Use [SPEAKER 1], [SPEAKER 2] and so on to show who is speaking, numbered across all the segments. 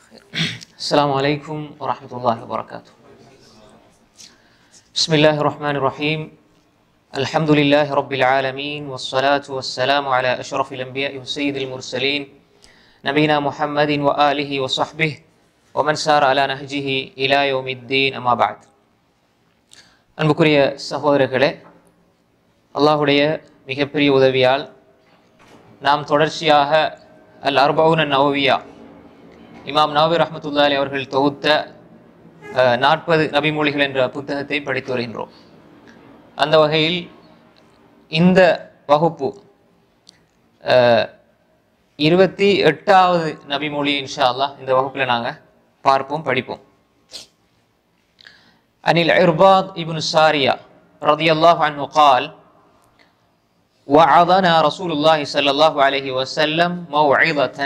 [SPEAKER 1] السلام عليكم ورحمة الله وبركاته بسم الله الرحمن الرحيم الحمد لله رب العالمين والصلاة والسلام على أشرف الأنبياء وسيد المرسلين نبينا محمد وآله وصحبه ومن سار على نهجه إلى يوم الدين أما بعد அன்புக்குரிய சகோதரர்களே அல்லாஹுடைய மிகப்பெரிய உதவியால் நாம் தொடர்ச்சியாக அல் அர்பவுன் நவவியா இமாம் நவவி ரஹமத்துல்லாலி அவர்கள் தொகுத்த நாற்பது நபிமொழிகள் என்ற புத்தகத்தை படித்து வருகின்றோம் அந்த வகையில் இந்த வகுப்பு அஹ், இருபத்தி எட்டாவது நபிமொழி இன்ஷா அல்லாஹ் இந்த வகுப்பில் நாங்கள் பார்ப்போம் படிப்போம் عن العرباض ابن سارية رضي الله عنه قال وعظنا رسول الله صلى الله عليه وسلم موعظة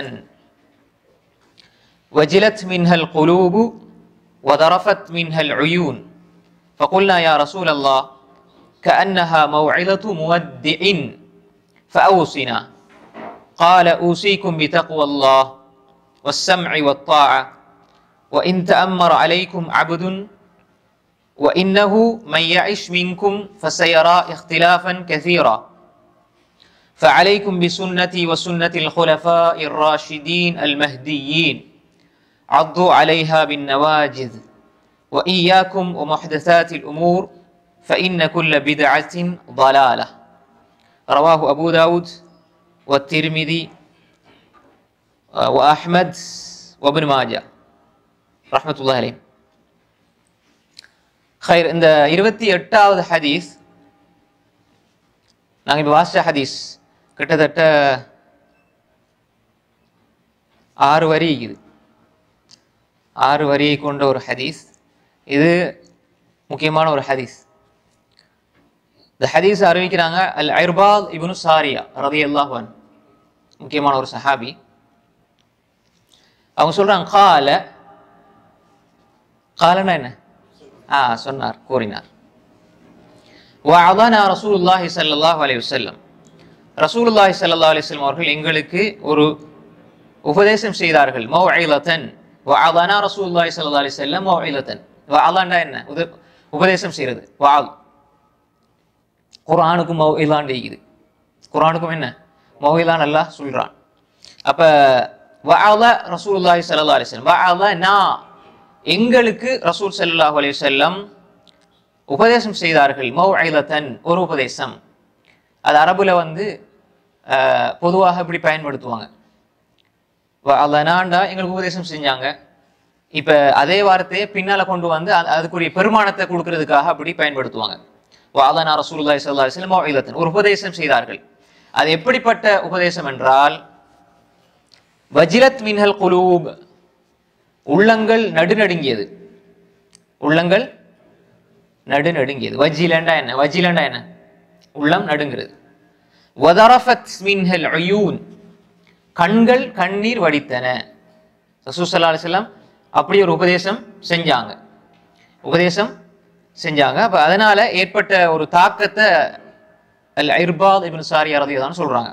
[SPEAKER 1] وجلت منها القلوب وذرفت منها العيون فقلنا يا رسول الله كأنها موعظة مودع فأوصنا قال أوصيكم بتقوى الله والسمع والطاعة وإن تأمر عليكم عبد وإنه من يعش منكم فسيرى اختلافا كثيرا فعليكم بسنتي وسنة الخلفاء الراشدين المهديين عضوا عليها بالنواجذ وإياكم ومحدثات الأمور فإن كل بدعة ضلالة رواه أبو داود والترمذي آه، وأحمد وابن ماجه رحمة الله عليهم خير இந்த இருபத்தி எட்டாவது ஹதீஸ் நாங்கள் இப்போ வாசிச்ச ஹதீஸ் கிட்டத்தட்ட ஆறு வரி இது ஆறு வரியை கொண்ட ஒரு ஹதீஸ் இது முக்கியமான ஒரு ஹதீஸ் இந்த ஹதீஸ் அறிவிக்கிறாங்க அல் ஐர்பால் இப்னு சாரியா ரதி அல்லாஹன் முக்கியமான ஒரு சஹாபி அவங்க சொல்றாங்க கால காலனா என்ன ஆ சொன்னார் கூறினார் وعظنا رسول الله صلى الله عليه وسلم رسول الله صلى الله عليه وسلم அவர்கள் எங்களுக்கு ஒரு உபதேசம் செய்தார்கள் மௌஇலத்தன் வஅதனா ரசூலுல்லாஹி ஸல்லல்லாஹு அலைஹி வஸல்லம் மௌஇலத்தன் வஅதனா என்ன உத- உபதேசம் செய்யறது வஅல் குர்ஆனுக்கும் மௌஇலான் இருக்குது குர்ஆனுக்கும் என்ன மௌஇலான் அல்லாஹ் சொல்றான் அப்ப வஅத ரசூலுல்லாஹி ஸல்லல்லாஹு அலைஹி வஸல்லம் வஅதனா எங்களுக்கு ரசூல் ஸல்லல்லாஹு அலைஹி வஸல்லம் உபதேசம் செய்தார்கள் மௌஇலத்தன் ஒரு உபதேசம் அது அரபுல வந்து அஹ், பொதுவாக இப்படி பயன்படுத்துவாங்க அதனாண்டா எங்களுக்கு உபதேசம் செஞ்சாங்க இப்ப அதே வார்த்தையை பின்னால கொண்டு வந்து அது- அதுக்குரிய பெருமானத்தை கொடுக்கறதுக்காக அப்படி பயன்படுத்துவாங்க வாதனா ரசூலுல்லாஹி ஸல்லல்லாஹு அலைஹி வஸல்லம் மௌஇலத்தன் ஒரு உபதேசம் செய்தார்கள் அது எப்படிப்பட்ட உபதேசம் என்றால் வஜிரத் மின்ஹல் குலூப் உள்ளங்கள் நடுநடுங்கியது உள்ளங்கள் நடுநடுங்கியது வஜிலண்டா என்ன வஜிலண்டா என்ன உள்ளம் நடுங்கிறது வதரஃபத் மின்ஹல் அயூன் கண்கள் கண்ணீர் வடித்தன ரசூசல்லா அலிஸ்லாம் அப்படி ஒரு உபதேசம் செஞ்சாங்க உபதேசம் செஞ்சாங்க அப்ப அதனால ஏற்பட்ட ஒரு தாக்கத்தை அல் இர்பாத் இப்னு சாரியா ரதியதான் சொல்றாங்க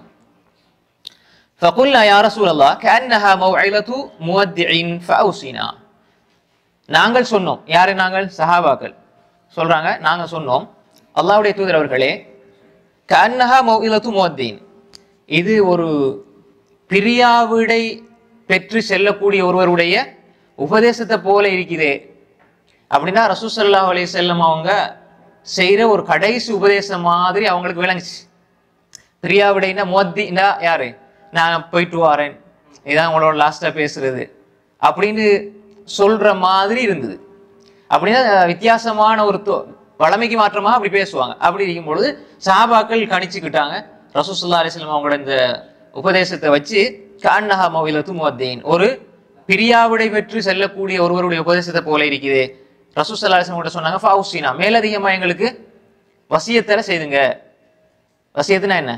[SPEAKER 1] فقلنا يا رسول الله كأنها موعظة مودع فأوصنا நாங்கள் சொன்னோம் யாரு நாங்கள் சஹாபாக்கள் சொல்றாங்க நாங்க சொன்னோம் அல்லாஹ்வுடைய தூதர் அவர்களே கன்னஹா மௌஇலத்து முவத்தீன் இது ஒரு பிரியாவிடை பெற்று செல்லக்கூடிய ஒருவருடைய உபதேசத்தை போல இருக்குதே அப்படின்னா ரசூசல்லா அலைஹி செல்லம் அவங்க செய்யற ஒரு கடைசி உபதேசம் மாதிரி அவங்களுக்கு விளங்குச்சு பிரியாவிடைனா மோத்தினா யாரு நான் போயிட்டு வரேன் இதான் உங்களோட லாஸ்டா பேசுறது அப்படின்னு சொல்ற மாதிரி இருந்தது அப்படின்னா வித்தியாசமான ஒரு தொ- வளமைக்கு மாற்றமாக அப்படி பேசுவாங்க அப்படி இருக்கும் பொழுது சஹாபாக்கள் கணிச்சுக்கிட்டாங்க ரசூசுல்லா அலிஸ்லாம் அவங்களோட இந்த உபதேசத்தை வச்சு கான்னஹா மௌவிலத்து முவத்தீன் ஒரு பிரியாவிடை பெற்று செல்லக்கூடிய ஒருவருடைய உபதேசத்தை போல இருக்குது ரசூசல்லா அலிஸ்லாம் கூட சொன்னாங்க ஃபவுசினா மேலதிகமா எங்களுக்கு வசியத்தர செய்துங்க வசியத்துனா என்ன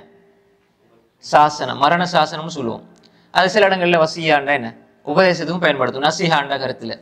[SPEAKER 1] சாசனம் மரண சாசனம்னு சொல்லுவோம் அது சில இடங்கள்ல வசியாண்டா என்ன உபதேசத்துக்கும் பயன்படுத்தும் நசிஹாண்டா கருத்துல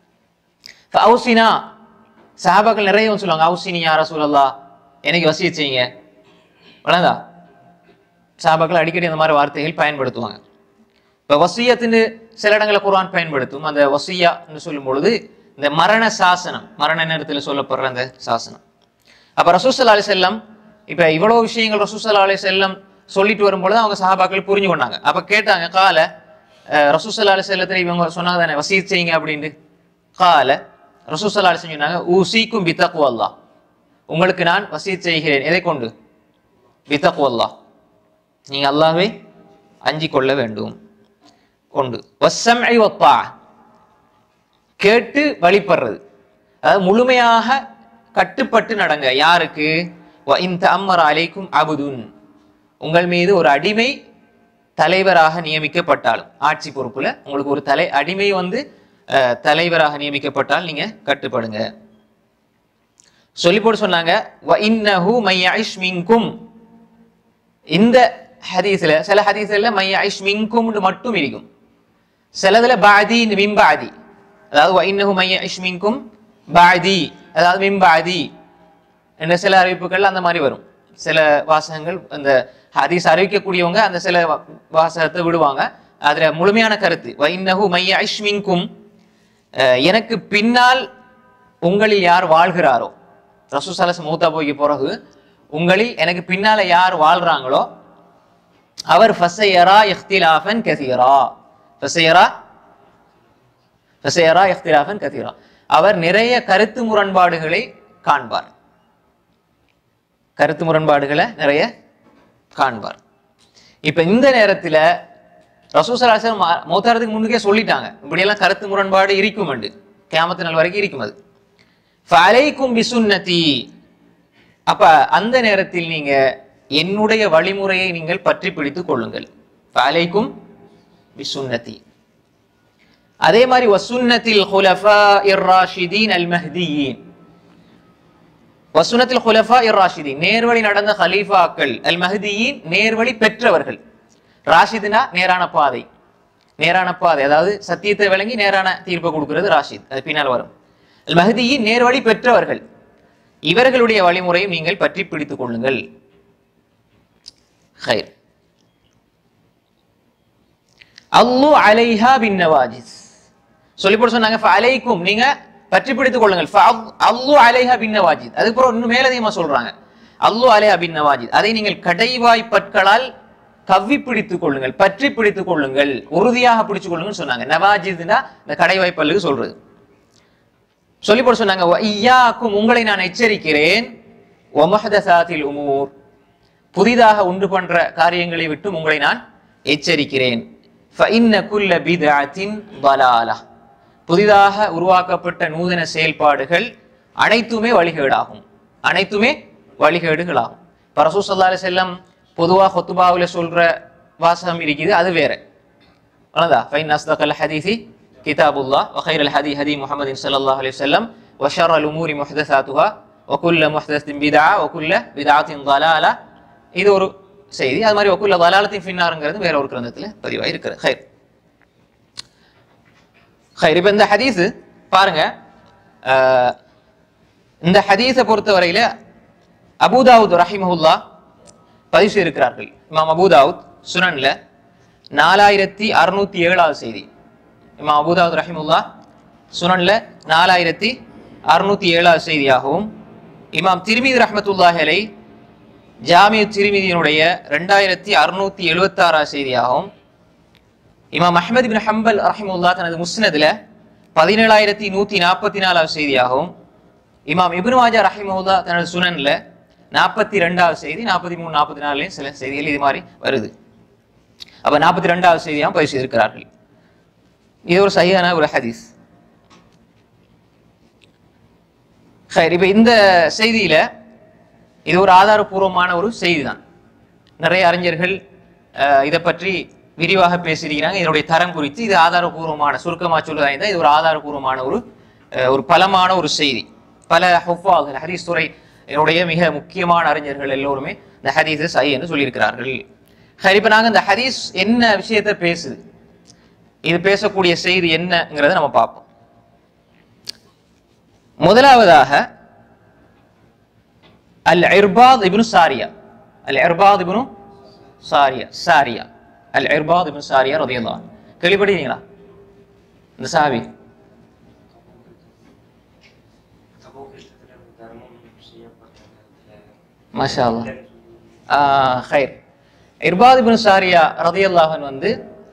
[SPEAKER 1] அவுசினா சஹாபாக்கள் நிறைய வந்து சொல்லுவாங்க அவுசினி யார சொல்லலா எனக்கு வசிய செய்யுங்க வளர்ந்தா சஹாபாக்கள் அடிக்கடி அந்த மாதிரி வார்த்தைகள் பயன்படுத்துவாங்க இப்ப வசியத்துன்னு சில இடங்களில் குர்ஆன் பயன்படுத்தும் அந்த வசியா என்று சொல்லும் பொழுது இந்த மரண சாசனம் மரண நேரத்தில் சொல்லப்படுற அந்த சாசனம் அப்ப ரசூசல்லா அலி செல்லம் இப்ப இவ்வளவு விஷயங்கள் ரசூசல்லா அலி செல்லம் சொல்லிட்டு வரும்பொழுது அவங்க சஹாபாக்கள் புரிஞ்சு கொண்டாங்க அப்ப கேட்டாங்க கால ரசூசல்லா அலி செல்லத்தில் இவங்க சொன்னாங்க தானே வசீத் செய்யுங்க அப்படின்ட்டு கால ரசூசல்லா அலி சொன்னாங்க ஊசிக்கும் பித்தக்கு அல்லாஹ் உங்களுக்கு நான் வசீத் செய்கிறேன் எதை கொண்டு பித்தக்கு அல்லாஹ் நீங்க அல்லாஹ்வை அஞ்சிக் கொள்ள வேண்டும் கொண்டு வசம்ஐ வத்தா கேட்டு வழிபடுறது அதாவது முழுமையாக கட்டுப்பட்டு நடங்க யாருக்கு வ இந்த அம்மர் அலைக்கும் அபுதுன் உங்கள் மீது ஒரு அடிமை தலைவராக நியமிக்கப்பட்டாலும் ஆட்சி பொறுப்புல உங்களுக்கு ஒரு தலை அடிமை வந்து அஹ், தலைவராக நியமிக்கப்பட்டால் நீங்க கட்டுப்படுங்க சொல்லி போட்டு சொன்னாங்க வ இன்னஹு மையஷ் மின்கும் இந்த ஹதீஸ்ல சில ஹதீஸ்ல மையஷ் மின்கும்னு மட்டும் இருக்கும் சிலதுல பாதி மிம்பாதி அதாவது வ இன்னஹு மையஷ் மின்கும் பாதி அதாவது மிம்பாதி என்ற சில அறிவிப்புகள் அந்த மாதிரி வரும் சில வாசகங்கள் அந்த ஹதீஸ் அறிவிக்கக்கூடியவங்க அந்த சில வா- வாசகத்தை விடுவாங்க அதுல முழுமையான கருத்து வ இன்னஹு மையஷ் மின்கும் அஹ், எனக்கு பின்னால் உங்களில் யார் வாழ்கிறாரோ ரசூசலஸ் மூத்தா போய்க்கு பிறகு உங்களில் எனக்கு பின்னால யார் வாழ்றாங்களோ அவர் ஃபசையரா இஃப்திலாஃபன் கதீரா ஃபசையரா ஃபசையரா இஃப்திலாஃபன் கதீரா அவர் நிறைய கருத்து முரண்பாடுகளை காண்பார் கருத்து முரண்பாடுகளை நிறைய காண்பார் இப்ப இந்த நேரத்துல ரசூசலாசன் மௌத்தாரத்துக்கு முன்னுக்கே சொல்லிட்டாங்க இப்படியெல்லாம் கருத்து முரண்பாடு இருக்கும் உண்டு கியாமத்து நாள் வரைக்கும் இருக்கும் அது ஃபலைக்கும் பிசுன்னதி அப்ப அந்த நேரத்தில் நீங்க என்னுடைய வழிமுறையை நீங்கள் பற்றி பிடித்துக் கொள்ளுங்கள் ஃபலைக்கும் பிசுன்னதி அதே மாதிரி வசுன்னத்தில் ஹுலஃபா இர்ராஷிதீன் அல் மஹ்தியீன் வசுனத்தில் ஹுலஃபா இர்ராஷிதீன் நேர்வழி நடந்த ஹலீஃபாக்கள் அல் மஹ்தியீன் நேர்வழி பெற்றவர்கள் ராஷிதுனா நேரான பாதை நேரான பாதை அதாவது சத்தியத்தை விளங்கி நேரான தீர்ப்பை கொடுக்கிறது ராஷித் அது பின்னால் வரும் அல் மஹ்தியின் நேர்வழி பெற்றவர்கள் இவர்களுடைய வழிமுறையும் நீங்கள் பற்றி பிடித்துக் கொள்ளுங்கள் ஹைர் அல்லு அலைஹா பின் நவாஜிஸ் சொல்லி போட்டு சொன்னாங்க அலைக்கும் நீங்க பற்றி பிடித்துக் கொள்ளுங்கள் ஃபஅல்- அல்லு அலைஹா பின் நவாஜித் அதுக்கப்புறம் இன்னும் மேலதிகமா சொல்றாங்க அல்லு அலைஹா பின் நவாஜித் அதை நீங்கள் கடைவாய் பற்களால் கவ்வி பிடித்துக் கொள்ளுங்கள் பற்றி பிடித்துக் கொள்ளுங்கள் உறுதியாக பிடித்துக் கொள்ளுங்கள் சொன்னாங்க நவாஜித்னா இந்த கடைவாய் பல்லுக்கு சொல்றது சொல்லி போட்டு சொன்னாங்க "வ இய்யாக்கும் உங்களை நான் எச்சரிக்கிறேன் ஒமஹதசாத்தில் உமூர் புதிதாக உண்டு பண்ற காரியங்களை விட்டு உங்களை நான் எச்சரிக்கிறேன் ஃபஇன்ன குல்ல பித்அத்தின் ضلالة புதிதாக உருவாக்கப்பட்ட நூதன செயல்பாடுகள் அனைத்துமே வழிகேடாகும் அனைத்துமே வழிகேடுகளாகும் இப்ப ரசூல் ஸல்லல்லாஹு அலைஹி வஸல்லம் பொதுவா ஹுத்பாவுல சொல்ற வாசகம் இருக்குது அது வேற அவ்வளவுதா ஃபைன் அஸ்தகல் ஹதீஸி கிதாபுல்லாஹ் وخير الهدي هدي محمد صلى الله عليه وسلم وشر الأمور محدثاتها وكل محدثة بدعة وكل بدعة ضلالة இது ஒரு செய்தி அது மாதிரி ஒக்குள்ள தலாலத்தின் பின்னாருங்கிறது வேற ஒரு கிரந்தத்துல பதிவாக இருக்கிறது ஹைர் ஹைர் இப்ப இந்த ஹதீஸ் பாருங்க அஹ், இந்த ஹதீஸை பொறுத்தவரையில அபூதாவுத் ரஹிமஹுல்லா பதிவு செய்திருக்கிறார்கள் இமாம் அபூதாவுத் சுனன்ல நாலாயிரத்தி அறுநூத்தி ஏழாவது செய்தி இமாம் அபூதாவுத் ரஹிமுல்லா சுனன்ல நாலாயிரத்தி அறுநூத்தி ஏழாவது செய்தியாகவும் இமாம் திருமீது ரஹ்மத்துல்லாஹி அலை ஜாமிய திருமதியினுடைய ரெண்டாயிரத்தி அறுநூத்தி எழுபத்தாறாவது செய்தியாகவும் இமாம் அஹ்மது பின் ஹம்பல் ரஹிமுல்லா தனது முஸ்னதுல பதினேழாயிரத்தி நூத்தி நாற்பத்தி நாலாவது செய்தியாகவும் இமாம் இப்னு மாஜா ரஹிமுல்லா தனது சுனன்ல நாற்பத்தி ரெண்டாவது செய்தி நாற்பத்தி மூணு நாற்பத்தி நாலுலையும் சில செய்திகள் இது மாதிரி வருது அப்ப நாற்பத்தி ரெண்டாவது செய்தியாகவும் பதிவு செய்திருக்கிறார்கள் இது ஒரு சரியான ஒரு ஹதீஸ் சரி இப்ப இந்த செய்தியில இது ஒரு ஆதாரபூர்வமான ஒரு செய்தி தான் நிறைய அறிஞர்கள் அஹ், இதை பற்றி விரிவாக பேசியிருக்கிறாங்க இதனுடைய தரம் குறித்து இது ஆதாரபூர்வமான சுருக்கமா சொல்லுறதா இருந்தால் இது ஒரு ஆதாரபூர்வமான ஒரு அஹ், ஒரு பலமான ஒரு செய்தி பல ஹுஃபாகள் ஹதீஸ் துறை என்னுடைய மிக முக்கியமான அறிஞர்கள் எல்லோருமே இந்த ஹதீஸை சை என்று சொல்லியிருக்கிறார்கள் சரி இப்ப நாங்க இந்த ஹதீஸ் என்ன விஷயத்தை பேசுது இது பேசக்கூடிய செய்தி என்னங்கிறத நம்ம பார்ப்போம் முதலாவதாக அல் இர்பாத் இப்னு சாரியா அல் இர்பாத் இப்னு சாரியா சாரியா அல் இர்பாத் இப்னு சாரியா ரலியல்லாஹு அன்ஹு. கேள்விப்பட்டீங்களா இந்த சஹாபி மாஷா அல்லாஹ் ஆஹ் ஹைர் இர்பாத் இப்னு சாரியா ரதியல்லாஹன் வந்து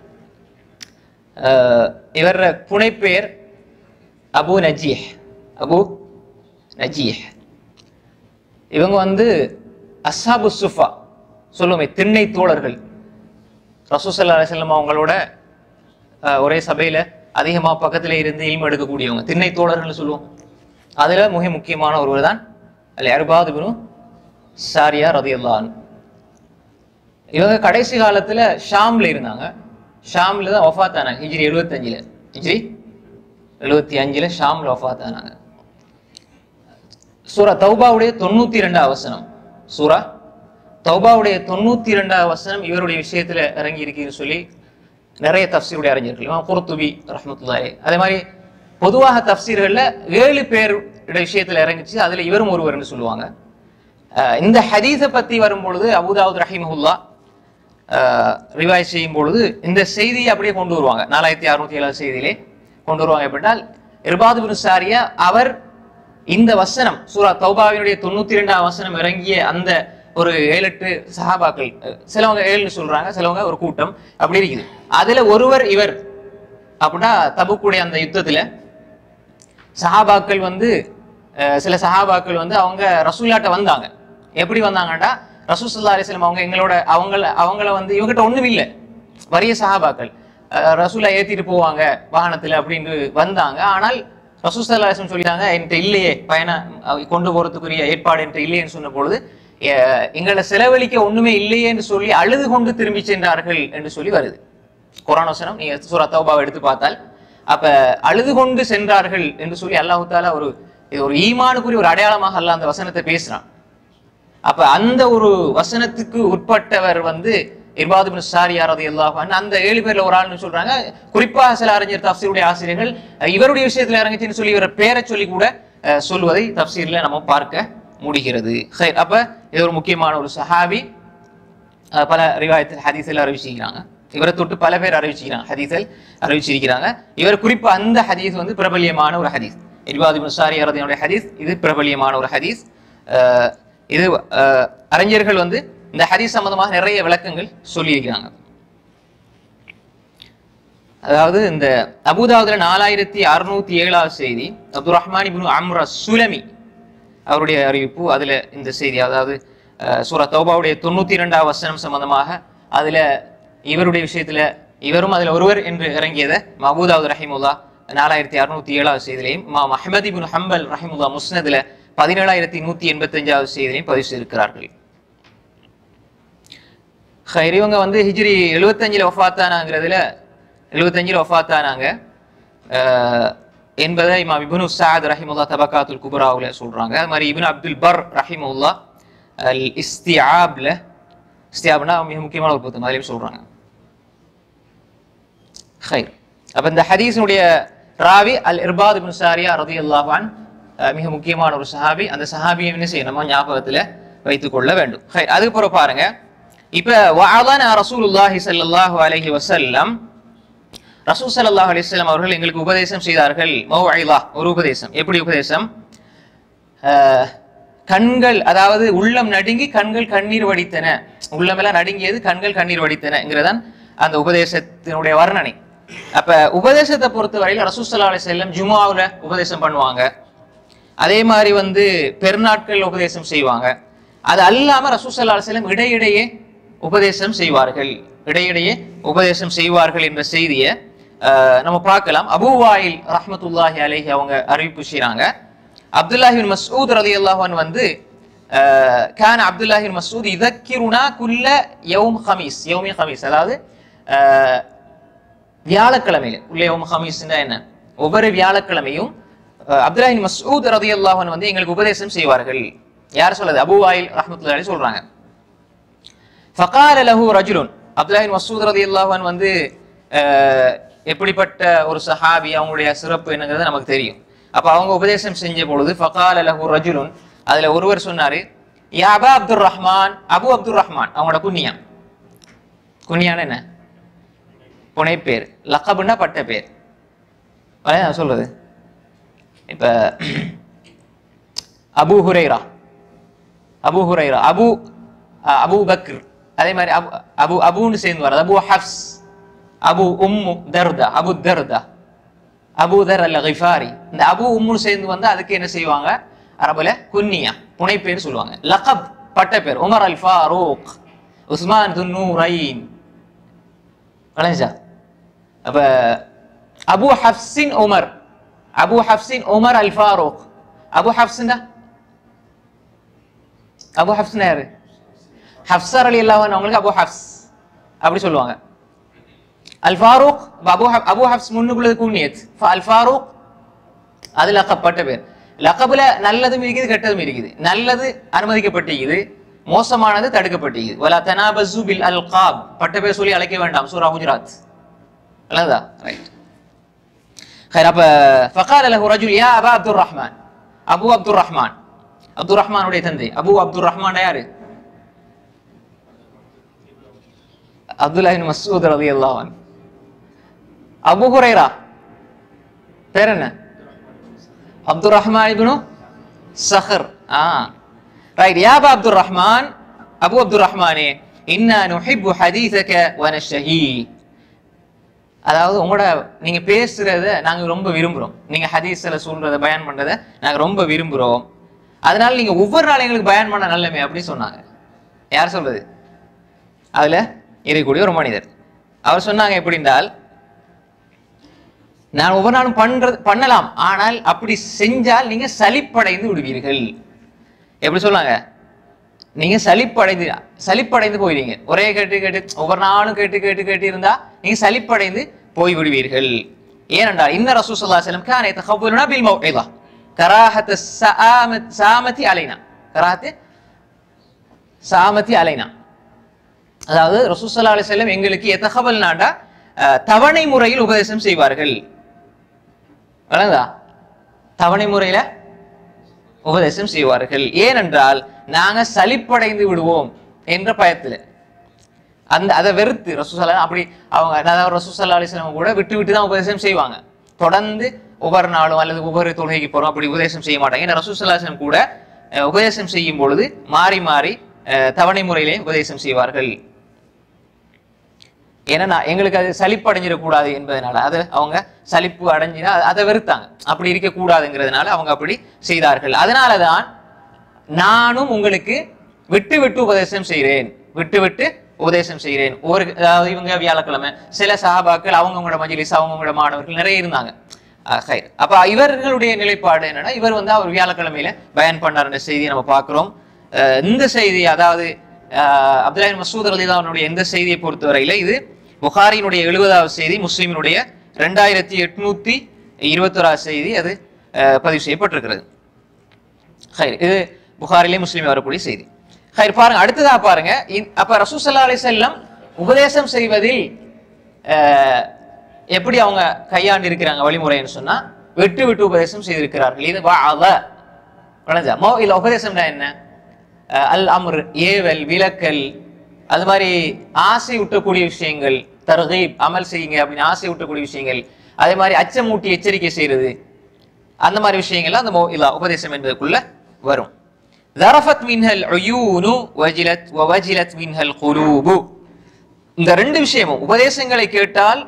[SPEAKER 1] ஆஹ் இவர புனைப்பெயர் அபு நஜீஹ் அபு நஜீஹ் இவங்க வந்து அஸ்ஹாபு சுஃபா சொல்லுவோமே திண்ணை தோழர்கள் ரசூசல்லா அலிசல்லம் அவங்களோட ஆஹ், ஒரே சபையில அதிகமா பக்கத்துல இருந்து இல்ம எடுக்கக்கூடியவங்க திண்ணை தோழர்கள் சொல்லுவோம் அதுல மிக முக்கியமான ஒருவர் தான் அல் அர்பாத் இப்னு சாரியா ரதியல்லான் இவங்க கடைசி காலத்துல ஷாம்ல இருந்தாங்க ஷாம்ல தான் வஃபாத் ஆனாங்க ஹிஜ்ரி எழுபத்தஞ்சுல ஹிஜ்ரி எழுபத்தி அஞ்சுல ஷாம்ல வஃபாத் ஆனாங்க சூரா தௌபாவுடைய தொண்ணூத்தி ரெண்டாவது வசனம் சூரா தௌபாவுடைய தொண்ணூத்தி ரெண்டாவது வசனம் இவருடைய விஷயத்துல இறங்கி இருக்குன்னு சொல்லி நிறைய தப்சீருடைய அறிஞர்கள் இமாம் குர்துபி ரஹ்மத்துல்லாஹி அதே மாதிரி பொதுவாக தப்சீர்கள்ல ஏழு பேருடைய விஷயத்துல இறங்கிச்சு அதுல இவரும் ஒருவர்னு சொல்லுவாங்க அஹ் இந்த ஹதீஸை பத்தி வரும் பொழுது அபுதாவுத் ரஹிமஹுல்லா ரிவாய் செய்யும் பொழுது இந்த செய்தியை அப்படியே கொண்டு வருவாங்க நாலாயிரத்தி அறுநூத்தி ஏழாவது செய்தியிலே கொண்டு வருவாங்க எப்படினால் இர்பாது பின் சாரியா அவர் இந்த வசனம் சூரா தௌபாவினுடைய தொண்ணூத்தி ரெண்டாம் வசனம் இறங்கிய அந்த ஒரு ஏழு எட்டு சஹாபாக்கள் அஹ் சிலவங்க ஏழுன்னு சொல்றாங்க சிலவங்க ஒரு கூட்டம் அப்படி இருக்குது அதுல ஒருவர் இவர் அப்படின்னா தபுக்குடைய அந்த யுத்தத்துல சஹாபாக்கள் வந்து அஹ், சில சஹாபாக்கள் வந்து அவங்க ரசூல்லாட்ட வந்தாங்க எப்படி வந்தாங்கடா ரசூசுல்லா அலிஸ்லாம் அவங்க எங்களோட அவங்கள அவங்கள வந்து இவங்ககிட்ட ஒண்ணும் இல்லை வறிய சஹாபாக்கள் அஹ், ரசூலா ஏத்திட்டு போவாங்க வாகனத்துல அப்படின்னு வந்தாங்க ஆனால் ரசூசல்லா அலிஸ்லாம் சொல்லிட்டாங்க என்கிட்ட இல்லையே பயணம் அஹ், கொண்டு போறதுக்குரிய ஏற்பாடு என்கிட்ட இல்லையேன்னு சொன்ன பொழுது அஹ், எங்களை செலவழிக்க ஒண்ணுமே இல்லையே என்று சொல்லி அழுது கொண்டு திரும்பி சென்றார்கள் என்று சொல்லி வருது குரான் வசனம் நீங்க சூரா தௌபாவை எடுத்து பார்த்தால் அப்ப அழுது கொண்டு சென்றார்கள் என்று சொல்லி அல்லாஹு தாலா ஒரு இது ஒரு ஈமானுக்குரிய ஒரு அடையாளமாக அல்லாஹ் அந்த வசனத்தை பேசுறான் அப்ப அந்த ஒரு வசனத்துக்கு உட்பட்டவர் வந்து இர்பாது பின் சாரியா ரலியல்லாஹு அன்ஹு அந்த ஏழு பேர்ல ஒரு ஆள்னு சொல்றாங்க குறிப்பாக சில அறிஞர் தப்சீருடைய ஆசிரியர்கள் அஹ், இவருடைய விஷயத்துல இறங்குச்சுன்னு சொல்லி இவரை பேரை சொல்லி கூட அஹ், சொல்வதை தப்சீர்ல நம்ம பார்க்க முடிகிறது ஹைர். அப்ப இது ஒரு முக்கியமான ஒரு சஹாபி அஹ் பல ரிவாயத்தில் ஹதீஸில் அறிவிச்சிருக்கிறாங்க இவரை தொட்டு பல பேர் அறிவிச்சிருக்கிறாங்க ஹதீஸில் அறிவிச்சிருக்கிறாங்க இவர் குறிப்பா அந்த ஹதீஸ் வந்து பிரபல்யமான ஒரு ஹதீஸ் இர்வாதி முசாரி அரதினுடைய ஹதீஸ் இது பிரபல்யமான ஒரு ஹதீஸ் அஹ் இது அஹ், அறிஞர்கள் வந்து இந்த ஹதீஸ் சம்பந்தமாக நிறைய விளக்கங்கள் சொல்லியிருக்கிறாங்க அதாவது இந்த அபுதாவுதுல நாலாயிரத்தி அறுநூத்தி ஏழாவது செய்தி அப்துல் ரஹ்மான் இப்னு அம்ர சுலமி அவருடைய அறிவிப்பு அதுல இந்த செய்தி அதாவது அஹ், சூரா தௌபாவுடைய தொண்ணூத்தி இரண்டாவது வசனம் சம்பந்தமாக அதுல இவருடைய விஷயத்துல இவரும் அதுல ஒருவர் என்று இறங்கியதை மபூதாவுத் ரஹிமுல்லா நாலாயிரத்தி அறுநூத்தி ஏழாவது செய்திலையும் இமாம் அஹ்மத் இப்னு ஹம்பல் ரஹிமுல்லா முஸ்னதுல பதினேழாயிரத்தி நூத்தி எண்பத்தி அஞ்சாவது செய்திலையும் பதிவு செய்திருக்கிறார்கள் ஹைர், இவங்க வந்து ஹிஜ்ரி எழுபத்தஞ்சில் ஒஃபாத்தானாங்கிறதுல எழுபத்தஞ்சில் ஒஃபாத்தானாங்க அஹ், என்பதை இமாம் இப்னு சாத் ரஹிமுல்லா தபக்காத்துல் குபராவுல சொல்றாங்க அது மாதிரி இப்னு அப்துல் பர் ரஹிமுல்லா அல் இஸ்தியாப்ல இஸ்தியாப்னா மிக முக்கியமான ஒரு புத்தகம் அதுலயும் சொல்றாங்க ஹைர் அப்ப இந்த ஹதீஸினுடைய ராவி அல் இர்பாத் இப்னு சாரியா ரலியல்லாஹு அன் அஹ், மிக முக்கியமான ஒரு சஹாபி அந்த சஹாபியை என்ன செய்யணும் நம்ம ஞாபகத்துல வைத்துக் கொள்ள வேண்டும் ஹைர் அதுக்கு பிறகு பாருங்க இப்ப வஅதனா ரசூலுல்லாஹி ஸல்லல்லாஹு அலைஹி வஸல்லம் ரசூல் ஸல்லல்லாஹு அலைஹி வஸல்லம் அவர்கள் எங்களுக்கு உபதேசம் செய்தார்கள் மௌஇலா ஒரு உபதேசம் எப்படி உபதேசம் அஹ், கண்கள் அதாவது உள்ளம் நடுங்கி கண்கள் கண்ணீர் வடித்தன உள்ளமெல்லாம் நடுங்கியது கண்கள் கண்ணீர் வடித்தனங்கிறதான் அந்த உபதேசத்தினுடைய வர்ணனை அப்ப உபதேசத்தை பொறுத்தவரையில் ரசூல் ஸல்லல்லாஹு அலைஹி வஸல்லம் ஜுமாவுல உபதேசம் பண்ணுவாங்க அதே மாதிரி வந்து பெருநாட்கள் உபதேசம் செய்வாங்க அது அல்லாம ரசூல் ஸல்லல்லாஹு அலைஹி வஸல்லம் இடையிடையே உபதேசம் செய்வார்கள் இடையிடையே உபதேசம் செய்வார்கள் என்ற செய்தியை அஹ், நம்ம பார்க்கலாம் அபூ வாயில் ரஹ்மத்துல்லாஹி அலைஹி அவங்க அறிவிப்பு செய்றாங்க அப்துல்லாஹின் மஸ்ஊத் ரலியல்லாஹு அன்ஹு வந்து அஹ், கான அப்துல்லாஹின் மஸ்ஊத் இதக்கிருனா குல்ல யௌம் ஹமீஸ் யௌமி ஹமீஸ் அதாவது அஹ், வியாழக்கிழமையில உள்ள யௌம் ஹமீஸ்னா என்ன ஒவ்வொரு வியாழக்கிழமையும் அஹ், அப்துல்லாஹின் மஸ்ஊத் ரலியல்லாஹு அன்ஹு வந்து எங்களுக்கு உபதேசம் செய்வார்கள் யார் சொல்றது அபூ வாயில் ரஹ்மத்துல்லாஹி அலைஹி சொல்றாங்க ஃபகால லஹு ரஜுலுன் அப்துல்லாஹின் மசூத் ரலியல்லாஹு அன்ஹு வந்து அஹ், எப்படிப்பட்ட ஒரு சஹாபி அவங்களுடைய சிறப்பு என்னங்கிறது நமக்கு தெரியும் அப்ப அவங்க உபதேசம் செஞ்ச பொழுது ஃபகால லஹு ரஜுலுன் அதுல ஒருவர் சொன்னாரு யா அபா Abdur Rahman Abu Abdur Rahman அவங்களோட குன்னியா குன்னியான என்ன புனைப்பேர் லக்கபுன்னா பட்ட பேர் அதான் நான் சொல்றது இப்ப Abu Hurairah Abu Hurairah Abu அஹ், அபு பக்ர் அதே மாதிரி அபு அபு அபுன்னு சேர்ந்து வர்றது Abu Hafs Abu Umm Darda Abu Darda Abu Dharr al Ghifari இந்த அபு உம்முன்னு சேர்ந்து வந்து அதுக்கு என்ன செய்வாங்க அரபுல குன்னியா புனைப்பேர் சொல்லுவாங்க லகப் பட்ட பேர் உமர் அல் ஃபாரூக் உஸ்மான் துன்னூரைன் விளைஞ்சா அப்ப அபு ஹப்ஸின் உமர் அபு ஹப்ஸின் உமர் அல் ஃபாரூக் அபு ஹப்ஸின் அபு ஹப்ஸ்னா யாரு ஹப்சர் அலி அல்லாஹ் அவங்களுக்கு அபு ஹப்ஸ் அப்படி சொல்லுவாங்க அல் ஃபாரூக் அப்ப அபு ஹப் அபு ஹப்ஸ் முன்னுக்குள்ளது குன்னியத் அல் ஃபாரூக் அது லக்கப்பட்ட பேர் லக்கபுல நல்லதும் இருக்குது கெட்டதும் இருக்குது நல்லது அனுமதிக்கப்பட்டிருக்குது மோசமானது தடுக்கப்பட்டிருக்குது வலா தனாபசு பில் அல்காப் பட்ட பேர் சொல்லி அழைக்க வேண்டாம் சூரா குஜராத் அல்லதா ரைட் خير அப்ப فقال له رجل يا ابا عبد الرحمن அபு அப்துர் ரஹ்மான் அப்துர் ரஹ்மானுடைய தந்தை அபு அப்துர் ரஹ்மான் யாரு அப்துல்லா இப்னு மஸ்ஊத் ரலியல்லாஹு அன்ஹு அபு ஹுரைரா பேர் என்ன அப்துர் ரஹ்மான் இப்னு சஹர் ஆ ரைட் யா அபா அப்துர் ரஹ்மான் அபு அப்துர் ரஹ்மானே இன்னா நுஹிப்பு ஹதீஸக வ நஷ்ஹி அதாவது உங்களோட நீங்க பேசுறத நாங்க ரொம்ப விரும்புறோம் நீங்க ஹதீஸ்ல சொல்றத பயன் பண்றத நாங்க ரொம்ப விரும்புறோம் அதனால நீங்க ஒவ்வொரு நாளும் எங்களுக்கு பயன் பண்ண நல்லமே அப்படின்னு சொன்னாங்க யார் சொல்றது அதுல இருக்கக்கூடிய ஒரு மனிதர் அவர் சொன்னாங்க எப்படி என்றால் நான் ஒவ்வொரு நாளும் பண்றது பண்ணலாம் ஆனால் அப்படி செஞ்சால் நீங்க சலிப்படைந்து விடுவீர்கள் எப்படி சொன்னாங்க நீங்க சலிப்படைந்து சலிப்படைந்து போயிடுவீங்க ஒரே கேட்டு கேட்டு ஒவ்வொரு நாளும் கேட்டு கேட்டு கேட்டு இருந்தா நீங்க சலிப்படைந்து போய் விடுவீர்கள் ஏனென்றால் இன்ன ரசூல் ஸல்லல்லாஹு அலைஹி வஸல்லம் கான يتخبرنا بالموعظه كراهه السامه سامتي علينا كراهه சாமத்தி அலைனா அதாவது ரசூல் ஸல்லல்லாஹு அலைஹி வஸல்லம் எங்களுக்கு எத்தகபல் நாண்டா அஹ், தவணை முறையில் உபதேசம் செய்வார்கள் வழங்குதா தவணை முறையில உபதேசம் செய்வார்கள் ஏனென்றால் நாங்க சலிப்படைந்து விடுவோம் என்ற பயத்துல அந்த அதை வெறுத்து ரசூசல்லா அப்படி அவங்க அதாவது ரசூசல்லா அலிஸ்லாம் கூட விட்டு விட்டு தான் உபதேசம் செய்வாங்க தொடர்ந்து ஒவ்வொரு நாளும் அல்லது ஒவ்வொரு தொழுகைக்கு போறோம் அப்படி உபதேசம் செய்ய மாட்டாங்க ஏன்னா ரசூசல்லாஸ்லம் கூட அஹ், உபதேசம் செய்யும் பொழுது மாறி மாறி அஹ், தவணை முறையிலே உபதேசம் செய்வார்கள் ஏன்னா நான் எங்களுக்கு அது சலிப்பு அடைஞ்சிடக்கூடாது என்பதனால அது அவங்க சலிப்பு அடைஞ்சினா அ- அதை வெறுத்தாங்க அப்படி இருக்கக்கூடாதுங்கிறதுனால அவங்க அப்படி செய்தார்கள் அதனாலதான் நானும் உங்களுக்கு விட்டு விட்டு உபதேசம் செய்கிறேன் விட்டு விட்டு உபதேசம் செய்கிறேன் ஒரு அதாவது இவங்க வியாழக்கிழமை சில சஹாபாக்கள் அவங்கவுங்களோட மஜ்லிஸ் அவங்கவுங்களோட மாணவர்கள் நிறைய இருந்தாங்க அஹ் ஹைர். அப்ப இவர்களுடைய நிலைப்பாடு என்னன்னா இவர் வந்து அவர் வியாழக்கிழமையில பயன் பண்ணார் செய்தியை நம்ம பார்க்கிறோம் அஹ் இந்த செய்தி அதாவது அஹ் அப்துல்லா பின் மசூத் ரலிதாவுடைய எந்த செய்தியை பொறுத்தவரையில இது புகாரினுடைய எழுபதாவது செய்தி முஸ்லிமினுடைய ரெண்டாயிரத்தி எட்நூத்தி இருபத்தோராவது செய்தி அது அஹ், பதிவு செய்யப்பட்டிருக்கிறது ஹைர் இது புகாரிலே முஸ்லீம் வரக்கூடிய செய்தி ஹைர் பாருங்க அடுத்ததா பாருங்க இந்- அப்ப ரசூசல்லா அலி செல்லம் உபதேசம் செய்வதில் அஹ், எப்படி அவங்க கையாண்டு இருக்கிறாங்க வழிமுறைன்னு சொன்னா விட்டு விட்டு உபதேசம் செய்திருக்கிறார்கள் இது வஅத விளஞ்சா மோ இல்ல உபதேசம்னா என்ன அஹ், அல் அம்ர் ஏவல் விலக்கல் அது மாதிரி ஆசை ஊட்டக்கூடிய விஷயங்கள் தர்கீப் அமல் செய்யுங்க அப்படின்னு ஆசை ஊட்டக்கூடிய விஷயங்கள் அதே மாதிரி அச்சமூட்டி எச்சரிக்கை செய்யறது அந்த மாதிரி விஷயங்கள்லாம் அந்த மோ- இல்ல உபதேசம் என்பதற்குள்ள வரும் ذرفت منها العيون وجلت ووجلت منها القلوب இந்த ரெண்டு விஷயமும் உபதேசங்களை கேட்டால்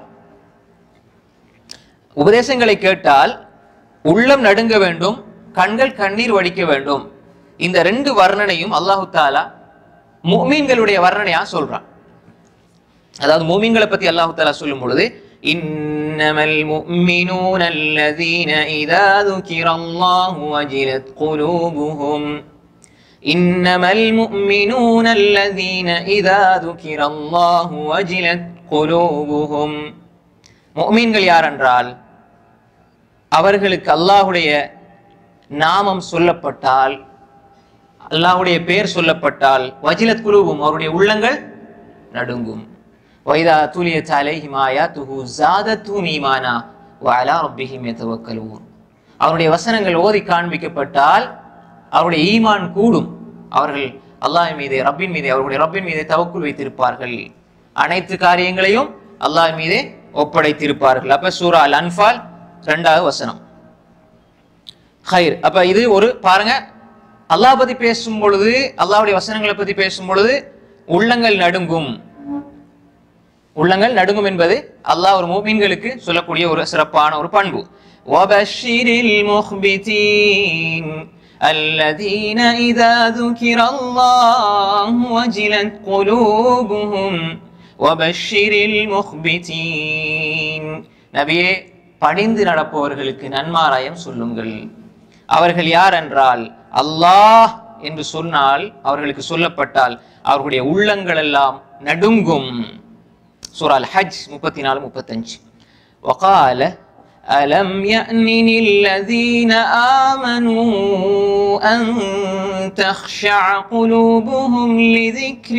[SPEAKER 1] உபதேசங்களை கேட்டால் உள்ளம் நடுங்க வேண்டும் கண்கள் கண்ணீர் வடிக்க வேண்டும் இந்த ரெண்டு வர்ணனையும் அல்லாஹு தாலா முஃமின்களுடைய வர்ணனையா சொல்றான் அதாவது மூமின்களை பத்தி அல்லாஹு தாலா சொல்லும் பொழுது இன்னமல் முஃமினூன அல்லதீன இதா ذُكِرَ اللَّهُ وَجِلَتْ قُلُوبُهُمْ إنما المؤمنون الذين إذا ذكر الله وجلت قلوبهم முஃமின்கள் யார் என்றால் அவர்களுக்கு அல்லாஹுடைய நாமம் சொல்லப்பட்டால் அல்லாஹ்வுடைய பெயர் சொல்லப்பட்டால் வஜிலத் குலூபும் அவருடைய உள்ளங்கள் நடுங்கும் வைதா துலியத் அலைஹிம் ஆயாத்துஹு ஜாதத்துஹும் ஈமானா வ அலா ரப்பிஹிம் யதவக்கலூன் அவருடைய வசனங்கள் ஓதி காண்பிக்கப்பட்டால் அவருடைய ஈமான் கூடும் அவர்கள் அல்லாஹ் மீது ரப்பின் மீது அவருடைய ரப்பின் மீது தவக்குள் வைத்திருப்பார்கள் அனைத்து காரியங்களையும் அல்லாஹ் மீதே ஒப்படைத்திருப்பார்கள் அப்ப சூரா அல் அன்பால் ரெண்டாவது வசனம் ஹைர் அப்ப இது ஒரு பாருங்க அல்லாஹ் பத்தி பேசும் பொழுது அல்லாஹ்வுடைய வசனங்களை பத்தி பேசும் பொழுது உள்ளங்கள் நடுங்கும் உள்ளங்கள் நடுங்கும் என்பது அல்லாஹ் ஒரு மூமின்களுக்கு சொல்லக்கூடிய ஒரு சிறப்பான ஒரு பண்பு وَبَشِّرِ الْمُخْبِتِينَ الَّذِينَ إِذَا ذُكِرَ اللَّهُ وَجِلَتْ قُلُوبُهُمْ وَبَشِّرِ الْمُخْبِتِينَ நபியே பணிந்து நடப்பவர்களுக்கு நன்மாராயம் சொல்லுங்கள் அவர்கள் யார் என்றால் அல்லாஹ் என்று சொன்னால் அவர்களுக்கு சொல்லப்பட்டால் அவர்களுடைய உள்ளங்கள் எல்லாம் நடுங்கும் சூரா அல் ஹஜ் முப்பத்தி நாலு முப்பத்தஞ்சு وقال ألم يأن للذين آمنوا أن تخشع قلوبهم لذكر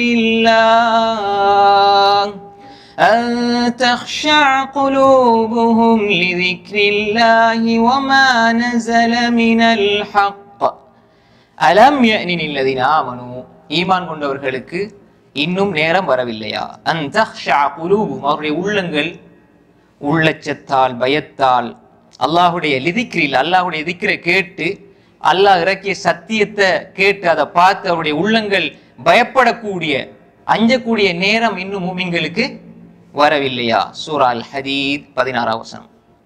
[SPEAKER 1] الله أن تخشع قلوبهم لذكر الله وما نزل من الحق அலம் யனின் இல்லதின ஆமனு ஈமான் கொண்டவர்களுக்கு இன்னும் நேரம் வரவில்லையா அந்த குலூபும் அவருடைய உள்ளங்கள் உள்ளச்சத்தால் பயத்தால் அல்லாஹுடைய லிதிக்கிரில் அல்லாஹுடைய திக்கிரை கேட்டு அல்லாஹ் இறக்கிய சத்தியத்தை கேட்டு அதை பார்த்து அவருடைய உள்ளங்கள் பயப்படக்கூடிய அஞ்சக்கூடிய நேரம் இன்னும் மூமின்களுக்கு வரவில்லையா சூரா அல் ஹதீத் பதினாறாம் வசனம்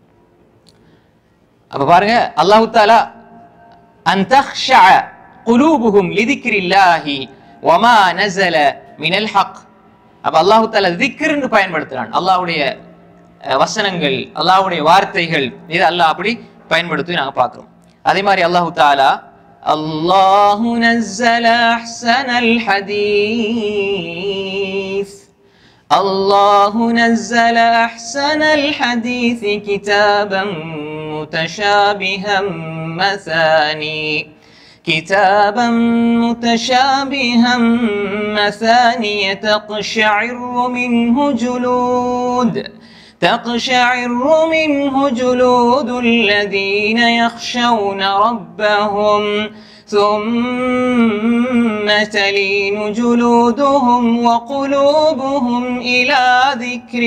[SPEAKER 1] அப்ப பாருங்க அல்லாஹு தாலா أن تخشع قلوبهم لذكر الله وما نزل من الحق அப்ப அல்லாஹு தாலா திக்ர்னு பயன்படுத்துறான் அல்லாஹ்வுடைய அஹ், வசனங்கள் அல்லாஹ்வுடைய வார்த்தைகள் இது அல்லாஹ் அப்படி பயன்படுத்தி நாங்க பார்க்கிறோம் அதே மாதிரி அல்லாஹு தாலா الله نزل أحسن الحديث الله نزل أحسن الحديث كتابا متشابها مثاني كتابا متشابها مثاني تقشعر منه جلود تقشعر منه جلود الذين يخشون ربهم ثم تلين جلودهم وقلوبهم إلى ذكر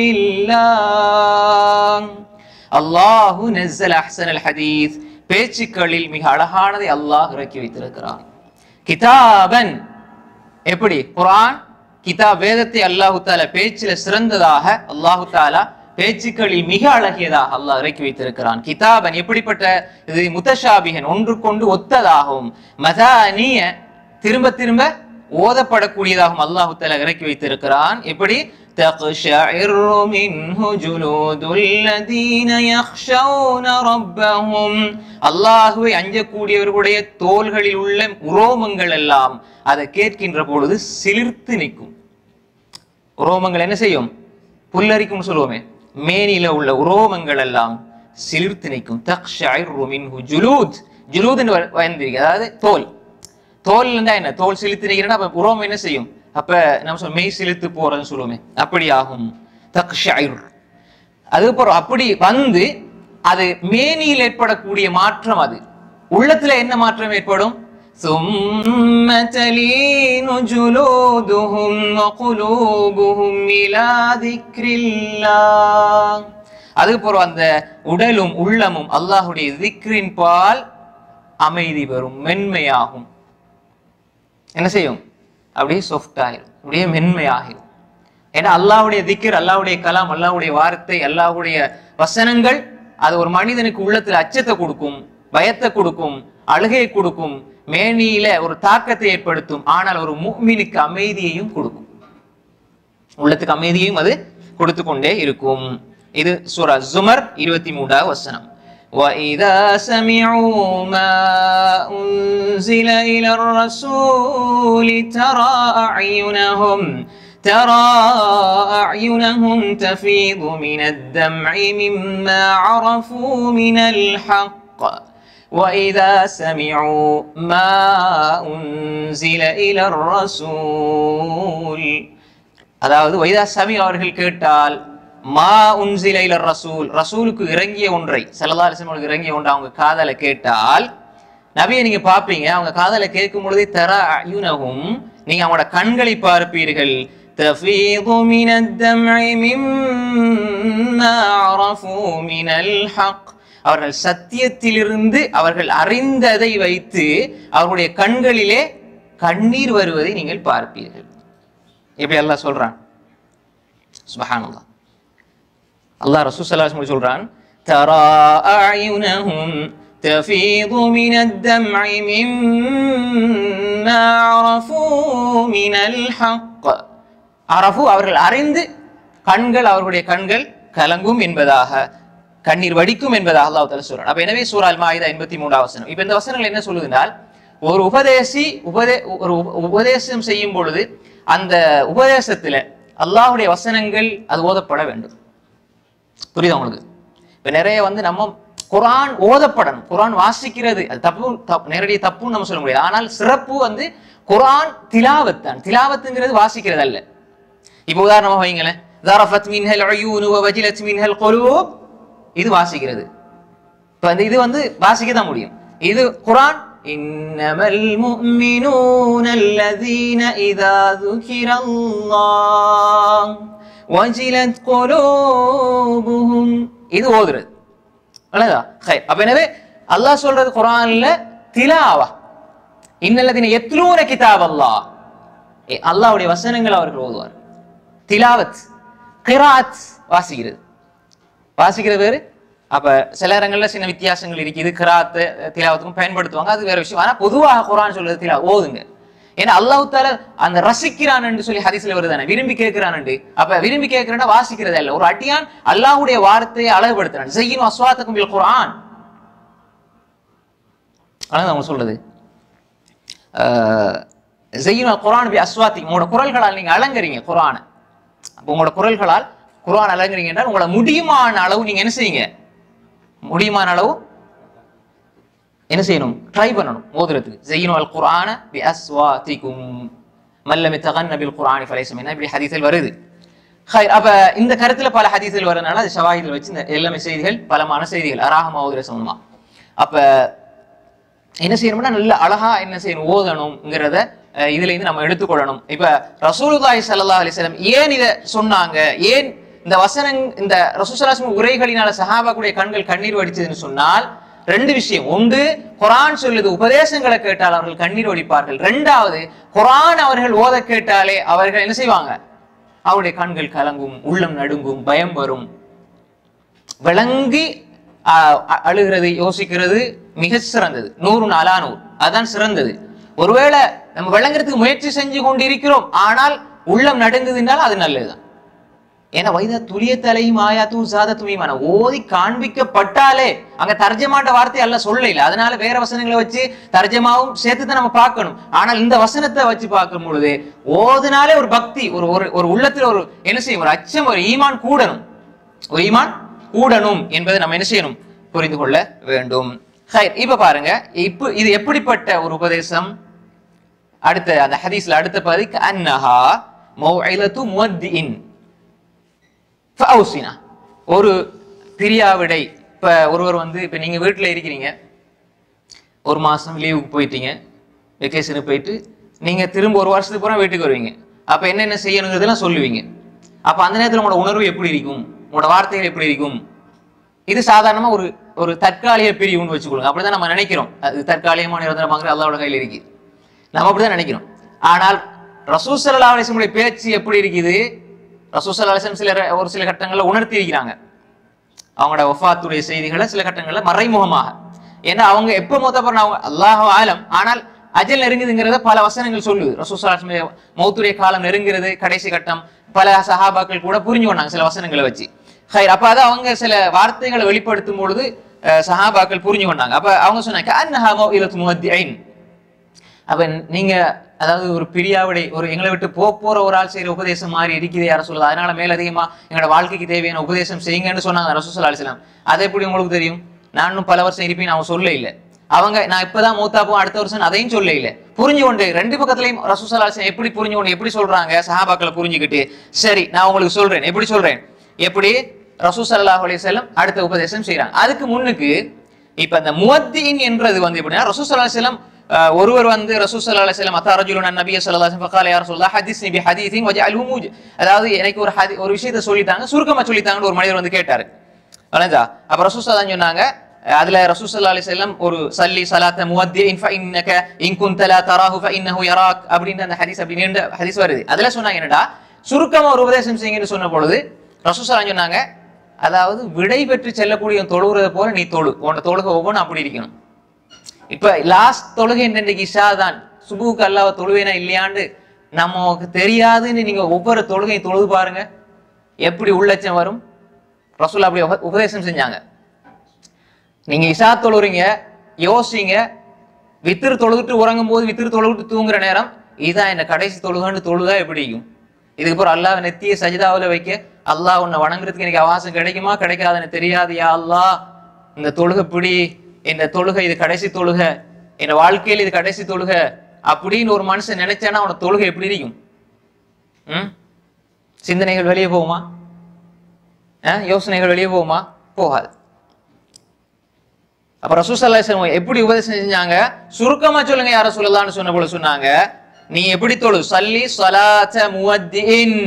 [SPEAKER 1] الله الله نزل أحسن الحديث பேச்சுக்களில் மிக அழகானதை அல்லாஹ் இறக்கி வைத்திருக்கிறான் கிதாபன் எப்படி குர்ஆன் கிதாப் வேதத்தை அல்லாஹு தாலா பேச்சில சிறந்ததாக அல்லாஹு தாலா பேச்சுக்களில் மிக அழகியதாக அல்லாஹ் இறக்கி வைத்திருக்கிறான் கிதாபன் எப்படிப்பட்ட இது முத்தஷாபிகன் ஒன்றுக்கொண்டு ஒத்ததாகவும் மதானிய திரும்ப திரும்ப ஓதப்படக்கூடியதாகவும் அல்லாஹு தாலா இறக்கி வைத்திருக்கிறான் எப்படி تقشعر منه جلود الذين يخشون ربهم அல்லாஹுவை அஞ்சக்கூடியவர்களுடைய தோள்களில் உள்ள உரோமங்கள் எல்லாம் அதை கேட்கின்ற பொழுது சிலிர்த்து நிற்கும் உரோமங்கள் என்ன செய்யும் புல்லரிக்கும் சொல்லுவோமே மேனில உள்ள உரோமங்கள் எல்லாம் சிலிர்த்து நிற்கும் தக்ஷைரு மின்ஹு ஜுலூத் ஜுலூத்னு வ- வந்திருக்கு அதாவது தோல் தோல் இருந்தா என்ன தோல் சிலிர்த்து நிற்கிறேன்னா அப்ப உரோமம் என்ன செய்யும் அப்ப நம்ம சொல்ல மெய் சிலிர்த்து போறதுன்னு சொல்லுவோமே அப்படி ஆகும் தக்ஷைர் அதுக்கப்புறம் அப்படி வந்து அது மேனியில் ஏற்படக்கூடிய மாற்றம் அது உள்ளத்துல என்ன மாற்றம் ஏற்படும் ثم تلين جلودهم وقلوبهم إلى ذكر الله அதுக்கப்புறம் அந்த உடலும் உள்ளமும் அல்லாஹுடைய திக்ரின் பால் அமைதி பெறும் மென்மையாகும் என்ன செய்யும் அப்படியே சாஃப்ட் ஆயிரும் அப்படியே மென்மையாகிரும் ஏன்னா அல்லாஹ்வுடைய திக்ர் அல்லாஹ்வுடைய கலாம் அல்லாஹ்வுடைய வார்த்தை அல்லாஹ்வுடைய வசனங்கள் அது ஒரு மனிதனுக்கு உள்ளத்துல அச்சத்தை கொடுக்கும் பயத்தை கொடுக்கும் அழுகையை கொடுக்கும் மேனியில ஒரு தாக்கத்தை ஏற்படுத்தும் ஆனால் ஒரு முஃமினுக்கு அமைதியையும் கொடுக்கும் உள்ளத்துக்கு அமைதியையும் அது கொடுத்து கொண்டே இருக்கும் இது சூரா ஜுமர் இருபத்தி மூன்றாவது வசனம் وَإِذَا سَمِعُوا مَا أُنزِلَ إِلَى الرَّسُولِ تَرَى أَعْيُنَهُمْ تَرَى أَعْيُنَهُمْ تَفِيضُ مِنَ الدَّمْعِ مِمَّا عَرَفُوا مِنَ الْحَقِّ وَإِذَا سَمِعُوا مَا أُنزِلَ إِلَى الرَّسُولِ அதாவது வைதா சமி அவர்கள் கேட்டால் மா உன்சில இல ரசூல் ரசூலுக்கு இறங்கிய ஒன்றை சல்லா அலிஸ்லமுக்கு இறங்கிய ஒன்றை அவங்க காதல கேட்டால் நபியை நீங்க பாப்பீங்க அவங்க காதல கேட்கும் பொழுதே தர அயுனகும் நீங்க அவங்களோட கண்களை பார்ப்பீர்கள் تفيض من الدمع مما عرفوا من الحق அவர்கள் சத்தியத்திலிருந்து அவர்கள் அறிந்ததை வைத்து அவர்களுடைய கண்களிலே கண்ணீர் வருவதை நீங்கள் பார்ப்பீர்கள் எப்படி அல்லாஹ் சொல்றான் சுபஹானல்லாஹ் அல்லாஹ் ரசூல் ஸல்லல்லாஹு அலைஹி வஸல்லம் சொல்றான் தரா அயுனஹும் تفيض من الدمع مما عرفوا من الحق அரஃபு அவர்கள் அறிந்து கண்கள் அவர்களுடைய கண்கள் கலங்கும் என்பதாக கண்ணீர் வடிக்கும் என்பதாக அல்லாஹ் தஆலா சொல்றான் அப்ப எனவே சூரா அல் மாயிதா 83 வசனம் இப்ப இந்த வசனங்கள் என்ன சொல்லுதுனால் ஒரு உபதேசி உபதே ஒரு உப- உபதேசம் செய்யும் பொழுது அந்த உபதேசத்துல அல்லாஹ்வுடைய வசனங்கள் அது ஓதப்பட வேண்டும் புரியுதா உங்களுக்கு இப்ப நிறைய வந்து நம்ம குர்ஆன் ஓதப்படணும் குர்ஆன் வாசிக்கிறது அது தப்பு தப்பு நேரடி தப்புன்னு நம்ம சொல்ல முடியாது ஆனால் சிறப்பு வந்து குர்ஆன் திலாவத் தான் திலாவத்துங்கிறது வாசிக்கிறது அல்ல இப்போ உதாரணமா வைங்களேன் ذرفت منها العيون ووجلت منها القلوب இது வாசிக்கிறது இப்ப இந்த இது வந்து வாசிக்க தான் முடியும் இது குர்ஆன் إنما المؤمنون الذين إذا ذكر الله وجلت قلوبهم இது ஓதுறது அவ்வளவுதான் ஹை அப்ப எனவே அல்லாஹ் சொல்றது குர்ஆன்ல திலாவா இன்னல்லதீன யத்லூன கிதாப் அல்லாஹ் ஏ, அல்லாஹ்வுடைய வசனங்கள் அவர்கள் ஓதுவார் திலாவத் கிராத் வாசிக்கிறது வாசிக்கிறது வேறு அப்ப சில இடங்கள்ல சின்ன வித்தியாசங்கள் இருக்கு இது கிராத்து திலாவத்துக்கும் பயன்படுத்துவாங்க அது வேற விஷயம் ஆனா பொதுவாக குர்ஆன் சொல்றது திலா ஓதுங்க ஏன்னா அல்லாஹ் தால அந்த ரசிக்கிறான் சொல்லி ஹதீஸ்ல வருதானே விரும்பி கேட்கிறான் அப்ப விரும்பி கேட்கிறேன்னா வாசிக்கிறதே இல்ல ஒரு அட்டியான் அல்லாஹ்வுடைய வார்த்தையை அழகுபடுத்துறான் செய்யும் அஸ்வாத்தக்கும் பில் குர்ஆன் அதான் அவங்க சொல்றது செய்யும் குர்ஆன் பி அஸ்வாத்தி உங்களோட குரல்களால் நீங்க அலங்கரிங்க குர்ஆனை அப்போ உங்களோட குரல்களால் குர்ஆன் அலங்கரிங்க என்றால் உங்களை முடியுமான அளவு நீங்க என்ன செய்யுங்க முடியுமான அளவு என்ன செய்யணும் ட்ரை பண்ணணும் ஓதுறதுக்கு ஜெயினு அல் குர்ஆன பி அஸ்வாதிக்கும் மல்லம் தகன்ன பில் குர்ஆனி ஃபலைஸ மின்னா இப்படி ஹதீஸில் வருது ஹைர் அப்ப இந்த கருத்துல பல ஹதீஸ்கள் வரதுனால அது ஷவாஹிதில் வச்சு இந்த எல்லாமே செய்திகள் பலமான செய்திகள் அராகமா ஓதுற சம்பந்தமா அப்ப என்ன செய்யணும்னா நல்ல அழகா என்ன செய்யணும் ஓதணுங்கிறத அஹ், இதுல இருந்து நம்ம எடுத்துக்கொள்ளணும் இப்ப ரசூலுல்லாஹி ஸல்லல்லாஹு அலைஹி வஸல்லம் ஏன் இத சொன்னாங்க ஏன் இந்த வசனங் இந்த ரசூலுல்லாஹி உரைகளினால சஹாபாக்குடைய கண்கள் கண்ணீர் வடிச்சதுன்னு சொன்னால் ரெண்டு விஷயம் ஒன்று குர்ஆன் சொல்லுது உபதேசங்களை கேட்டால் அவர்கள் கண்ணீர் வடிப்பார்கள் ரெண்டாவது குர்ஆன் அவர்கள் ஓத கேட்டாலே அவர்கள் என்ன செய்வாங்க அவருடைய கண்கள் கலங்கும் உள்ளம் நடுங்கும் பயம் வரும் விளங்கி ஆஹ், அ- அழுகிறது யோசிக்கிறது மிக சிறந்தது நூறு நாலா நூறு அதான் சிறந்தது ஒருவேளை நம்ம விளங்குறதுக்கு முயற்சி செஞ்சு கொண்டிருக்கிறோம் ஆனால் உள்ளம் நடுங்குதுன்றால் அது நல்லதுதான் ஏன்னா வைத துளிய தலையும் ஆயாத்தும் சாத துணியுமான ஓதி காண்பிக்கப்பட்டாலே அங்க தர்ஜமாட்ட வார்த்தை அல்ல சொல்லல அதனால வேற வசனங்களை வச்சு தர்ஜமாவும் சேர்த்து தான் நம்ம பார்க்கணும் ஆனால் இந்த வசனத்தை வச்சு பார்க்கும் பொழுது ஓதுனாலே ஒரு பக்தி ஒரு ஒரு ஒரு உள்ளத்துல ஒரு என்ன செய்யும் ஒரு அச்சம் ஒரு ஈமான் கூடணும் ஒரு ஈமான் கூடணும் என்பதை நம்ம என்ன செய்யணும் புரிந்து கொள்ள வேண்டும் ஹைர் இப்ப பாருங்க இப்ப இது எப்படிப்பட்ட ஒரு உபதேசம் அடுத்த அந்த ஹதீஸ்ல அடுத்த பகுதி அன்னஹா மௌஇலத்து முவத்தின் ஃபவுசினா ஒரு பிரியாவிடை இப்ப ஒருவர் வந்து இப்ப நீங்க வீட்டுல இருக்கிறீங்க ஒரு மாசம் லீவுக்கு போயிட்டீங்க வெக்கேஷனுக்கு போயிட்டு நீங்க திரும்ப ஒரு வருஷத்துக்கு அப்புறம் வீட்டுக்கு வருவீங்க அப்ப என்னென்ன செய்யணுங்கிறதெல்லாம் சொல்லுவீங்க அப்ப அந்த நேரத்துல உங்களோட உணர்வு எப்படி இருக்கும் உங்களோட வார்த்தைகள் எப்படி இருக்கும் இது சாதாரணமா ஒரு ஒரு தற்காலிக பிரிவுன்னு வச்சுக்கொள்ளுங்க அப்படிதான் நம்ம நினைக்கிறோம் அது தற்காலிகமான நிரந்தரமாக அல்லாவோட கையில் இருக்குது நம்ம அப்படிதான் நினைக்கிறோம் ஆனால் ரசூல் ஸல்லல்லாஹு அலைஹி வஸல்லம் பேச்சு எப்படி இருக்குது ரசூல் ஸல்லல்லாஹு அலைஹி வஸல்லம் சில ஒரு சில கட்டங்கள்ல உணர்த்தி இருக்கிறாங்க அவங்களோட வஃபாத்துடைய செய்திகளை சில கட்டங்கள்ல மறைமுகமாக ஏன்னா அவங்க எப்ப மூத்த போறாங்க அவங்க அல்லாஹ் ஆலம் ஆனால் அஜல் நெருங்குதுங்கிறத பல வசனங்கள் சொல்லுது ரசூசலாஸ்மே மௌத்துடைய காலம் நெருங்குறது கடைசி கட்டம் பல சஹாபாக்கள் கூட புரிஞ்சு கொண்டாங்க சில வசனங்களை வச்சு ஹைர் அப்ப அதை அவங்க சில வார்த்தைகளை வெளிப்படுத்தும் பொழுது அஹ், சஹாபாக்கள் புரிஞ்சு கொண்டாங்க அப்ப அவங்க சொன்னாங்க அன்னஹா மௌஇலத்து முவத்திஐன் அப்ப நீங்க அதாவது ஒரு பிரியாவிடை ஒரு எங்களை விட்டு போக போற ஒரு ஆள் செய்யற உபதேசம் மாதிரி இருக்குது யார சொல்லுது அதனால மேலதிகமா எங்களோட வாழ்க்கைக்கு தேவையான உபதேசம் செய்யுங்கன்னு சொன்னாங்க ரசூசல்லா அலிஸ்லாம் அது எப்படி உங்களுக்கு தெரியும் நான் இன்னும் பல வருஷம் இருப்பேன் அவங்க சொல்ல இல்ல அவங்க நான் இப்பதான் மூத்தா போவோம் அடுத்த வருஷம் அதையும் சொல்ல இல்ல புரிஞ்சு கொண்டு ரெண்டு பக்கத்துலயும் ரசூசல்லா அலிஸ்லாம் எப்படி புரிஞ்சு கொண்டு எப்படி சொல்றாங்க சஹாபாக்களை புரிஞ்சுக்கிட்டு சரி நான் உங்களுக்கு சொல்றேன் எப்படி சொல்றேன் எப்படி ரசூசல்லாஹ் அலிசல்லம் அடுத்த உபதேசம் செய்றாங்க அதுக்கு முன்னுக்கு இப்ப அந்த முவத்தின் என்றது வந்து எப்படின்னா ரசூசல்லா அலிஸ்லாம் அஹ், ஒருவர் வந்து ரசூல் ஸல்லல்லாஹு அலைஹி வஸல்லம் அத்தா ரஜுலுன் அன் நபிய ஸல்லல்லாஹு அலைஹி வஸல்லம் ஃபகால யா ரசூலுல்லாஹ் ஹதீஸ்னி பி ஹதீஸின் வஜஅல்ஹு மூஜ் அதாவது எனக்கு ஒரு ஹதி ஒரு விஷயத்தை சொல்லித்தாங்க சுருக்கமா சொல்லித்தாங்கன்னு ஒரு மனிதர் வந்து கேட்டாரு வணஞ்சா அப்ப ரசூல் ஸல்லல்லாஹு அலைஹி சொன்னாங்க அதுல ரசூல் ஸல்லல்லாஹு அலைஹி வஸல்லம் ஒரு சல்லி ஸலாத்த முவத்தின் ஃபஇன்னக இன் குன்த லா தராஹு ஃபஇன்னஹு யராக் அப்படின்ற அந்த ஹதீஸ் அப்படி நீண்ட ஹதீஸ் வருது அதுல சொன்னாங்க என்னடா சுருக்கமா ஒரு உபதேசம் செய்யுங்கன்னு சொன்ன பொழுது ரசூல் ஸல்லல்லாஹு அலைஹி சொன்னாங்க அதாவது விடை பெற்று செல்லக்கூடிய தொழுகிறத போல நீ தொழு உன்னோட தொழுகை ஒவ்வொன்றும் அப்படி இருக்கணும் இப்ப லாஸ்ட் தொழுகை இன்றைக்கு இஷா தான் சுபுக்கு அல்லாஹ் தொழுவேனா இல்லையாண்டு நமக்கு தெரியாதுன்னு நீங்க ஒவ்வொரு தொழுகையும் தொழுது பாருங்க எப்படி உள்ளச்சம் வரும் ரசூல் அப்படி உப- உபதேசம் செஞ்சாங்க நீங்க இஷா தொழுறீங்க யோசிங்க வித்திரு தொழுதுட்டு உறங்கும் போது வித்திரு தொழுவிட்டு தூங்குற நேரம் இதான் என்ன கடைசி தொழுகன்னு தொழுதா எப்படி இருக்கும் இதுக்கு அப்புறம் அல்லாஹ் நெத்திய சஜிதாவுல வைக்க அல்லாஹ் உன்னை வணங்குறதுக்கு எனக்கு அவகாசம் கிடைக்குமா கிடைக்காதுன்னு தெரியாது யா அல்லாஹ் இந்த தொழுகை பிடி இந்த தொழுகை இது கடைசி தொழுகை என் வாழ்க்கையில் இது கடைசி தொழுகை அப்படின்னு ஒரு மனுஷன் நினைச்சானா அவன தொழுகை எப்படி இருக்கும் ம் சிந்தனைகள் வெளியே போகுமா அஹ், யோசனைகள் வெளியே போகுமா போகாது அப்ப ரசூசல்லா எப்படி உபதேசம் செஞ்சாங்க சுருக்கமா சொல்லுங்க யார சொல்லலாம்னு சொன்ன போல சொன்னாங்க நீ எப்படி தொழு சல்லி சலாத்த முவத்தின்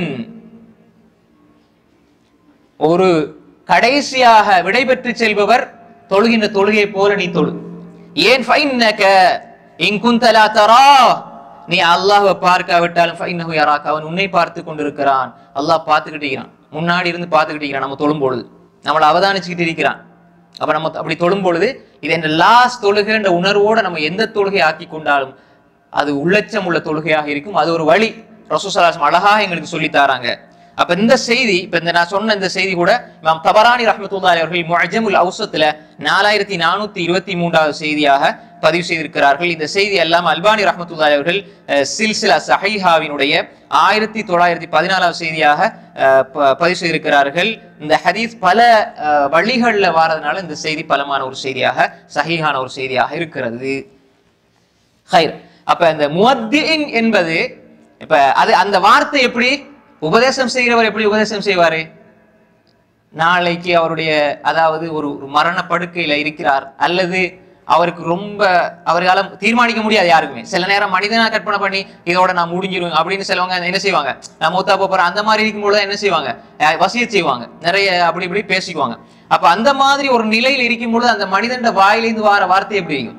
[SPEAKER 1] ஒரு கடைசியாக விடைபெற்று செல்பவர் தொழுகின்ற தொழுகை போல நீ தொழு ஏன் ஃபைன்னக இன் குந்த லா தரா நீ அல்லாஹ்வை பார்க்காவிட்டாலும் ஃபைன்னஹு யராக் அவன் உன்னை பார்த்து கொண்டிருக்கிறான் அல்லாஹ் பார்த்துக்கிட்டு இருக்கிறான் முன்னாடி இருந்து பார்த்துக்கிட்டு இருக்கிறான் நம்ம தொழும் பொழுது நம்மளை அவதானிச்சுக்கிட்டு இருக்கிறான் அப்ப நம்ம அப்படி தொழும் பொழுது இது என்ற லாஸ்ட் தொழுகைன்ற உணர்வோட நம்ம எந்த தொழுகை ஆக்கி கொண்டாலும் அது உள்ளச்சம் உள்ள தொழுகையாக இருக்கும் அது ஒரு வழி ரசூசலாசம் அழகாக எங்களுக்கு சொல்லி தராங்க அப்ப இந்த செய்தி இப்ப இந்த நான் சொன்ன இந்த செய்தி கூட இமாம் தபரானி ரஹ்மத்துல்லாஹி அவர்கள் முஅஜமுல் அவுசத்துல நாலாயிரத்தி நானூத்தி இருபத்தி மூன்றாவது செய்தியாக பதிவு செய்திருக்கிறார்கள் இந்த செய்தி எல்லாம் அல்பானி ரஹ்மத்துல்லாஹி அவர்கள் அஹ், சில்சிலா சஹீஹாவினுடைய ஆயிரத்தி தொள்ளாயிரத்தி பதினாலாவது செய்தியாக அஹ், ப- பதிவு செய்திருக்கிறார்கள் இந்த ஹதீஸ் பல அஹ், வழிகள்ல வாரதுனால இந்த செய்தி பலமான ஒரு செய்தியாக சஹீஹான ஒரு செய்தியாக இருக்கிறது ஹைர் அப்ப இந்த முவத்தின் என்பது இப்ப அது அந்த வார்த்தை எப்படி உபதேசம் செய்கிறவர் எப்படி உபதேசம் செய்வாரு நாளைக்கு அவருடைய அதாவது ஒரு ஒரு மரண படுக்கையில இருக்கிறார் அல்லது அவருக்கு ரொம்ப அவரால தீர்மானிக்க முடியாது யாருக்குமே சில நேரம் மனிதனா கற்பனை பண்ணி இதோட நான் முடிஞ்சிருவேன் அப்படின்னு சிலவங்க என்ன செய்வாங்க நான் மூத்தா போறேன் அந்த மாதிரி இருக்கும்போது என்ன செய்வாங்க அஹ் வசிய செய்வாங்க நிறைய அப்படி இப்படி பேசிக்குவாங்க அப்ப அந்த மாதிரி ஒரு நிலையில் இருக்கும்பொழுது அந்த மனிதன் வாயிலிருந்து வார வார்த்தை எப்படி இருக்கும்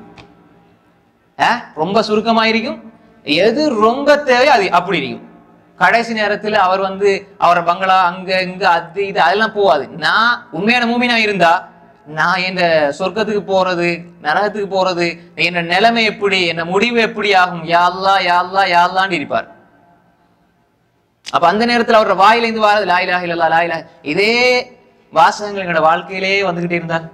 [SPEAKER 1] அஹ் ரொம்ப சுருக்கமா இருக்கும் எது ரொம்ப தேவை அது அப்படி இருக்கும் கடைசி நேரத்துல அவர் வந்து அவரை பங்களா அங்க இங்க அது இது அதெல்லாம் போகாது நான் உண்மையான மூமினா இருந்தா நான் என் சொர்க்கத்துக்கு போறது நரகத்துக்கு போறது என் நிலைமை எப்படி என் முடிவு எப்படி ஆகும் யாழ்லா யாழ்லா யாழ்லான்னு இருப்பார் அப்ப அந்த நேரத்துல அவரோட வாயிலிருந்து வாரது லாயிலா இல்லல்லா லாயிலா இதே வாசகங்கள் எங்களோட வாழ்க்கையிலே வந்துகிட்டே இருந்தாங்க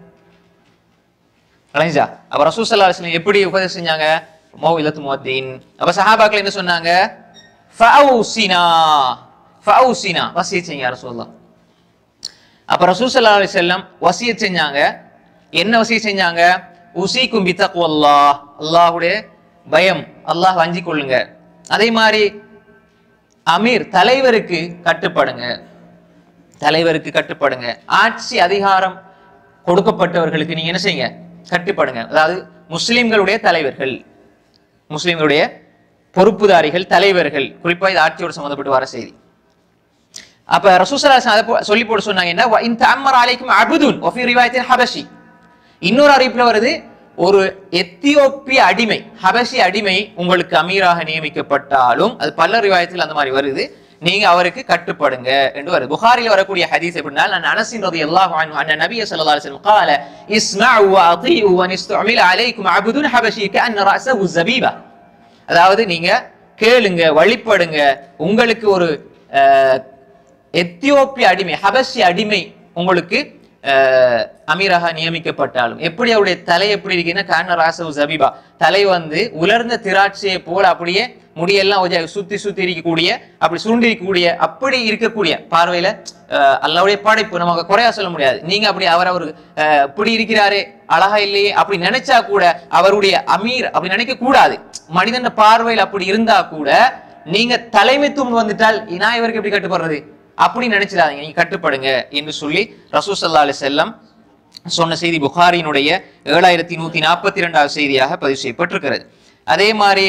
[SPEAKER 1] அலைஞ்சா அப்ப ரசூசல்லா அலிஸ்லாம் எப்படி உபதேசம் செஞ்சாங்க மௌஇலத்து முவத்தின் அப்ப சஹாபாக்கள் என்ன சொன்னாங்க ஃபௌசினா ஃபௌசினா வசியத் செய்யுங்க ரசூலுல்லாஹ் அப்ப ரசூசல்லா அலிஸ்லாம் வசியத் செஞ்சாங்க என்ன வசியத் செஞ்சாங்க உசீக்கும் பி தக்வல்லாஹ் அல்லாஹ்வுடைய பயம் அல்லாஹ் அஞ்சிக் கொள்ளுங்க அதே மாதிரி அமீர் தலைவருக்கு கட்டுப்படுங்க தலைவருக்கு கட்டுப்படுங்க ஆட்சி அதிகாரம் கொடுக்கப்பட்டவர்களுக்கு நீங்க என்ன செய்யுங்க கட்டுப்படுங்க அதாவது முஸ்லிம்களுடைய தலைவர்கள் முஸ்லிம்களுடைய பொறுப்புதாரிகள் தலைவர்கள் குறிப்பா இது ஆட்சியோடு சம்மந்தப்பட்டு வர செய்தி அப்ப ரசூசலாசன் அதை போ- சொல்லி போட்டு சொன்னாங்க என்ன "வ இன் தஅம்மர அலைக்கும் அபுதுன் வஃபி ரிவாயத்தின் ஹபஷி இன்னொரு அறிவிப்புல வருது ஒரு எத்தியோப்பிய அடிமை ஹபஷி அடிமை உங்களுக்கு அமீராக நியமிக்கப்பட்டாலும் அது பல ரிவாயத்தில் அந்த மாதிரி வருது நீங்க அவருக்கு கட்டுப்படுங்க என்று வருது புகாரில வரக்கூடிய ஹதீஸ் எப்படின்னா நான் அனசின் ரலியல்லாஹு அன்ஹு அன்ன நபிய ஸல்லல்லாஹு அலைஹி வஸல்லம் قال اسمعوا واطيعوا وان استعمل عليكم عبد حبشي كأن رأسه الزبيبة அதாவது நீங்க கேளுங்க வழிபடுங்க உங்களுக்கு ஒரு அஹ், எத்தியோப்பிய அடிமை ஹபஷி அடிமை உங்களுக்கு அஹ், அமீராக நியமிக்கப்பட்டாலும் எப்படி அவருடைய தலை எப்படி இருக்குன்னா கான ராசவு ஜபீபா தலை வந்து உலர்ந்த திராட்சையை போல அப்படியே முடியெல்லாம் கொஞ்சம் சுத்தி சுத்தி இருக்கக்கூடிய அப்படி சுருண்டி இருக்கக்கூடிய அப்படி இருக்கக்கூடிய பார்வையில அஹ், அல்லாவுடைய படைப்பு நமக்கு குறையா சொல்ல முடியாது நீங்க அப்படி அவர் அவர் அஹ், இப்படி இருக்கிறாரே அழகா இல்லையே அப்படி நினைச்சா கூட அவருடைய அமீர் அப்படி நினைக்க கூடாது மனிதன் பார்வையில் அப்படி இருந்தா கூட நீங்க தலைமைத்துவம் வந்துட்டால் நான் இவருக்கு எப்படி கட்டுப்படுறது அப்படி நினைச்சிடாதீங்க நீங்க கட்டுப்படுங்க என்று சொல்லி ரசூ சல்லா அலி செல்லம் சொன்ன செய்தி புகாரினுடைய ஏழாயிரத்தி நூத்தி நாற்பத்தி ரெண்டாவது செய்தியாக பதிவு செய்யப்பட்டிருக்கிறது அதே மாதிரி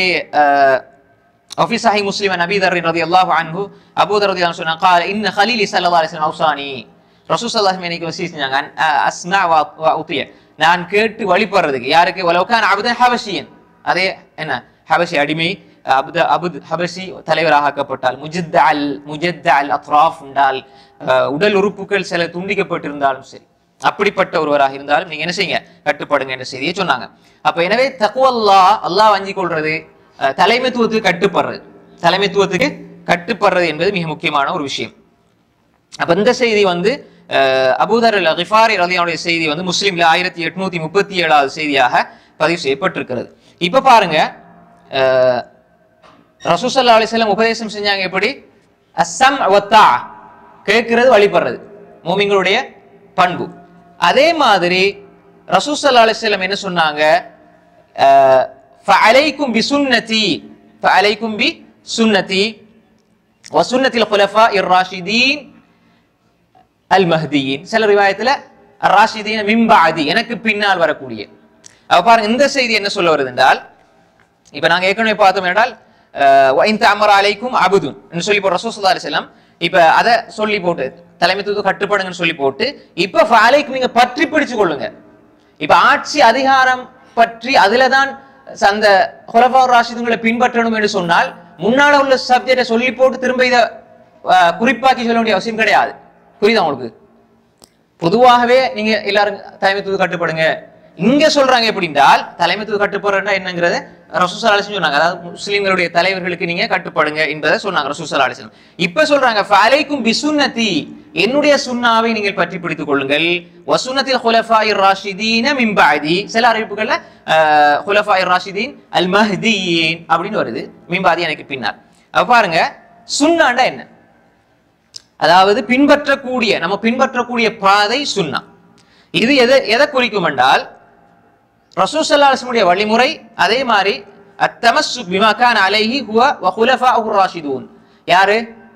[SPEAKER 1] وفي صحيح مسلم عن ابي ذر رضي الله عنه ابو ذر رضي الله عنه சொன்னாங்க قال ان خليلي صلى الله عليه وسلم اوصاني ரசூல் ஸல்லல்லாஹு அலைஹி எனக்கு வசி செஞ்சாங்க அன் அ- அஸ்மா வ வ உத்திய நான் கேட்டு வழிபடுறதுக்கு யாருக்கு வலவுக்கான அபுதன் ஹபஷியன் அதே என்ன ஹபஷி அடிமை அபுத அபுத் ஹபஷி தலைவராக ஆக்கப்பட்டால் முஜித் அல் முஜத் அல் அத்ராஃப் உண்டால் அஹ், உடல் உறுப்புகள் சில துண்டிக்கப்பட்டிருந்தாலும் சரி அப்படிப்பட்ட ஒருவராக இருந்தாலும் நீங்க என்ன செய்யுங்க கட்டுப்படுங்க என்ற செய்தியை சொன்னாங்க அப்ப எனவே தக்குவல்லா அல்லாஹ் வஞ்சிக் கொள்றது அஹ், தலைமைத்துவத்துக்கு கட்டுப்படுறது தலைமைத்துவத்துக்கு கட்டுப்படுறது என்பது மிக முக்கியமான ஒரு விஷயம் அப்ப இந்த செய்தி வந்து அஹ், அபூதர் அல் கிஃபாரி ரலியனுடைய செய்தி வந்து முஸ்லீம்ல ஆயிரத்தி எட்நூத்தி முப்பத்தி ஏழாவது செய்தியாக பதிவு செய்யப்பட்டிருக்கிறது இப்ப பாருங்க அஹ், ரசூசல்லா அலிஸ்லாம் உபதேசம் செஞ்சாங்க எப்படி அஸ்ஸம் வத்தா கேட்கிறது வழிபடுறது மூமிங்களுடைய பண்பு அதே மாதிரி ரசூசல்லா அலிஸ்லாம் என்ன சொன்னாங்க அஹ், ஃபஅலைக்கும் பி சுன்னதி ஃபஅலைக்கும் பி சுன்னதி வசுன்னத்தில் குலஃபா இர் ராஷிதீன் அல் மஹ்தியின் சில ரிவாயத்துல ராஷிதீன் மிம்பாதி எனக்கு பின்னால் வரக்கூடிய அப்ப பாருங்க இந்த செய்தி என்ன சொல்ல வருது என்றால் இப்ப நாங்க ஏற்கனவே பார்த்தோம் என்றால் இந்த அமர் அலைக்கும் அபுதுன் என்று சொல்லி போட்டு ரசூசல்லா அலிஸ்லாம் இப்ப அதை சொல்லி போட்டு தலைமைத்துவம் கட்டுப்படுங்கன்னு சொல்லி போட்டு இப்ப ஃபாலைக்கு நீங்க பற்றி பிடிச்சு கொள்ளுங்க இப்ப ஆட்சி அதிகாரம் பற்றி அதுலதான் அந்த ஹொலஃபா ராஷிதுங்களை பின்பற்றணும் என்று சொன்னால் முன்னால உள்ள சப்ஜெக்டை சொல்லி போட்டு திரும்ப இதை அஹ், குறிப்பாக்கி சொல்ல வேண்டிய அவசியம் கிடையாது புரியுதா உங்களுக்கு பொதுவாகவே நீங்க எல்லாரும் தலைமைத்துவ கட்டுப்படுங்க இங்க சொல்றாங்க எப்படி என்றால் தலைமைத்துவ கட்டுப்படுறா என்னங்கிறத ரசூசல் அலிசன் சொன்னாங்க அதாவது முஸ்லிம்களுடைய தலைவர்களுக்கு நீங்க கட்டுப்படுங்க என்பதை சொன்னாங்க ரசூசல் அலிசன் இப்ப சொல்றாங்க ஃபலைக்கும் பிசுன்னதி என்னுடைய சுன்னாவை நீங்கள் பற்றி பிடித்துக் கொள்ளுங்கள் வசுன்னத்தில் ஹுலஃபாயிர் ராஷிதீன மிம்பாதி சில அறிவிப்புகள்ல அஹ், ஹுலஃபாயிர் ராஷிதீன் அல் மஹ்தியின் அப்படின்னு வருது மிம்பாதி எனக்கு பின்னால் அப்ப பாருங்க சுன்னாண்டா என்ன அதாவது பின்பற்றக்கூடிய நம்ம பின்பற்றக்கூடிய பாதை சுன்னா இது எதை எதை குறிக்கும் என்றால் ரசூசல்லாஸ்முடைய வழிமுறை அதே மாதிரி அத்தமசு பிமகான் அலைஹி ஹுவ வ ஹுலஃபாஉர் ராஷிதூன் யாரு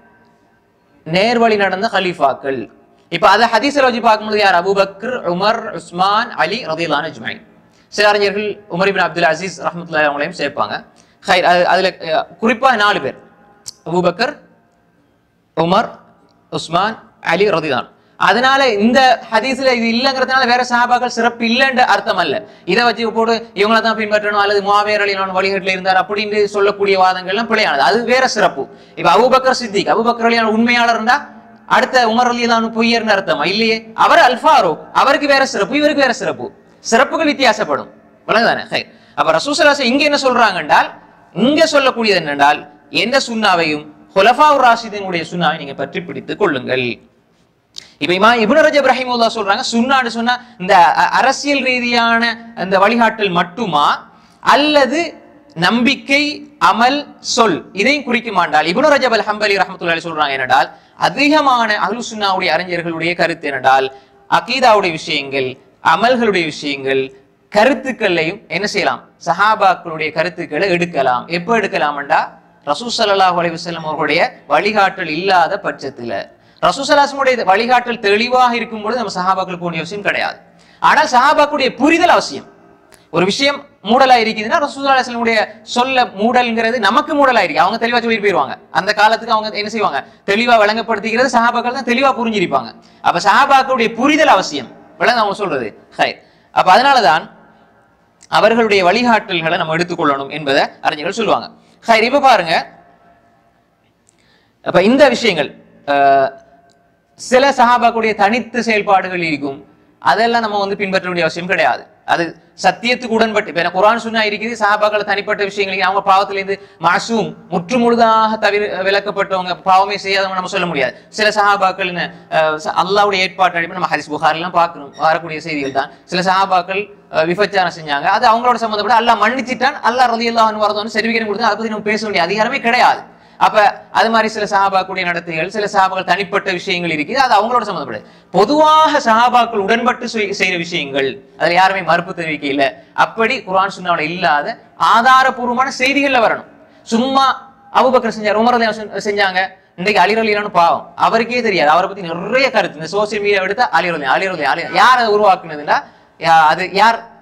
[SPEAKER 1] நேர்வழி நடந்த கலீஃபாக்கள் இப்ப அதை ஹதீஸ்ல வச்சு பார்க்கும்போது யார் அபூபக்கர் உமர் உஸ்மான் அலி ரதியல்லான அஜ்மாயின் சில அறிஞர்கள் உமர் இப்னு அப்துல் அசீஸ் ரஹ்மத்துல்லாஹி அவங்களையும் சேர்ப்பாங்க ஹைர் அது- அதுல அஹ், குறிப்பா நாலு பேர் அபூபக்கர் உமர் உஸ்மான் அலி ரதிதான் அதனால இந்த ஹதீஸ்ல இது இல்லைங்கிறதுனால வேற சஹாபாக்கள் சிறப்பு இல்லைன்ற அர்த்தம் அல்ல இதை வச்சு போட்டு இவங்கள தான் பின்பற்றணும் அல்லது முவாவியர் அலிலான வழிகாட்டில் இருந்தார் அப்படின்னு சொல்லக்கூடிய வாதங்கள்லாம் பிழையானது அது வேற சிறப்பு இப்ப அபூபக்கர் சித்திக் அபூபக்கர் அலியான உண்மையாளர் இருந்தா அடுத்த உமர் அலிலான பொய்யர்னு அர்த்தமா இல்லையே அவர் அல்ஃபாரோ அவருக்கு வேற சிறப்பு இவருக்கு வேற சிறப்பு சிறப்புகள் வித்தியாசப்படும் விளங்குதானே ஹை. அப்ப ரசூசலாச இங்க என்ன சொல்றாங்க என்றால் இங்க சொல்லக்கூடியது என்னென்றால் எந்த சுண்ணாவையும் ஹுலஃபாவு ராஷிதினுடைய சுண்ணாவை நீங்க பற்றி பிடித்துக் கொள்ளுங்கள் இப்ப இமா இப்னு ரஜப் ரஹிமுல்லா சொல்றாங்க சுன்னான்னு சொன்னா இந்த அ- அரசியல் ரீதியான அந்த வழிகாட்டல் மட்டுமா அல்லது நம்பிக்கை அமல் சொல் இதையும் குறிக்குமாண்டால் இப்னு ரஜப் அல் ஹம்பலி ரஹமத்துல்லாஹி சொல்றாங்க என்னடால் அதிகமான அஹ்லு சுன்னாவுடைய அறிஞர்களுடைய கருத்து என்னடால் அகீதாவுடைய விஷயங்கள் அமல்களுடைய விஷயங்கள் கருத்துக்களையும் என்ன செய்யலாம் சஹாபாக்களுடைய கருத்துக்களை எடுக்கலாம் எப்ப எடுக்கலாம்டா ரசூல் ஸல்லல்லாஹு அலைஹி வஸல்லம் அவர்களுடைய வழிகாட்டல் இல்லாத பட்சத்துல ரசூசலாசமுடைய வழிகாட்டல் தெளிவாக இருக்கும் பொழுது நம்ம சஹாபாக்கள் போன அவசியம் கிடையாது ஆனால் சஹாபாக்களுடைய புரிதல் அவசியம் ஒரு விஷயம் மூடலா இருக்குதுன்னா ரசூசலாசனுடைய சொல்ல மூடல்ங்கிறது நமக்கு மூடலா இருக்கு அவங்க தெளிவா சொல்லிட்டு போயிருவாங்க அந்த காலத்துக்கு அவங்க என்ன செய்வாங்க தெளிவா விளங்கப்படுத்திக்கிறது சஹாபாக்கள் தான் தெளிவா புரிஞ்சிருப்பாங்க அப்ப சஹாபாக்களுடைய புரிதல் அவசியம் விளங்க அவங்க சொல்றது ஹை அப்ப அதனாலதான் அவர்களுடைய வழிகாட்டல்களை நம்ம எடுத்துக்கொள்ளணும் என்பதை அறிஞர்கள் சொல்லுவாங்க ஹை இப்ப பாருங்க அப்ப இந்த விஷயங்கள் அஹ், சில சஹாபாக்குடைய தனித்த செயல்பாடுகள் இருக்கும் அதெல்லாம் நம்ம வந்து பின்பற்ற வேண்டிய அவசியம் கிடையாது அது சத்தியத்துக்கு உடன்பட்டு இப்ப எனக்கு குரான் சுன்னா இருக்குது சஹாபாக்கள் தனிப்பட்ட விஷயங்கள் அவங்க பாவத்திலிருந்து மாசூம் முற்று முழுதாக தவிர விலக்கப்பட்டவங்க பாவமே செய்யாதவங்க நம்ம சொல்ல முடியாது சில சஹாபாக்கள் என்ன, அஹ், ச- அல்லாஹ்வுடைய ஏற்பாட்டு அடிப்படை நம்ம ஹரிஸ் புகார் எல்லாம் பார்க்கணும் வரக்கூடிய செய்திகள் தான் சில சஹாபாக்கள் அஹ், விபச்சாரம் செஞ்சாங்க அது அவங்களோட சம்மந்தப்பட்ட அல்லாஹ் மன்னிச்சிட்டான் அல்லாஹ் ரதி அல்லாஹ் வரதுன்னு சர்டிபிகேட் கொடுத்து அதை பத்தி நம்ம பேச வேண்டிய அதிகாரமே கிடையாது அப்ப அது மாதிரி சில சஹாபாக்குடைய நடத்தைகள் சில சஹாபாக்கள் தனிப்பட்ட விஷயங்கள் இருக்குது அது அவங்களோட சம்மந்தப்பட்டது பொதுவாக சஹாபாக்கள் உடன்பட்டு செய்- செய்யற விஷயங்கள் அதுல யாருமே மறுப்பு தெரிவிக்க இல்ல அப்படி குர்ஆன் சுன்னாவுல இல்லாத ஆதாரபூர்வமான செய்திகள்ல வரணும் சும்மா அபூபக்கர் செஞ்சார் உமர் ரலியல்லாஹு அன்ஹு செஞ்சாங்க இன்றைக்கு அலிரலியான பாவம் அவருக்கே தெரியாது அவரை பத்தி நிறைய கருத்து இந்த சோசியல் மீடியா எடுத்தா அலிரலி அலிரலி அலி யார் அதை உருவாக்குனதுன்னா யா- அது யார்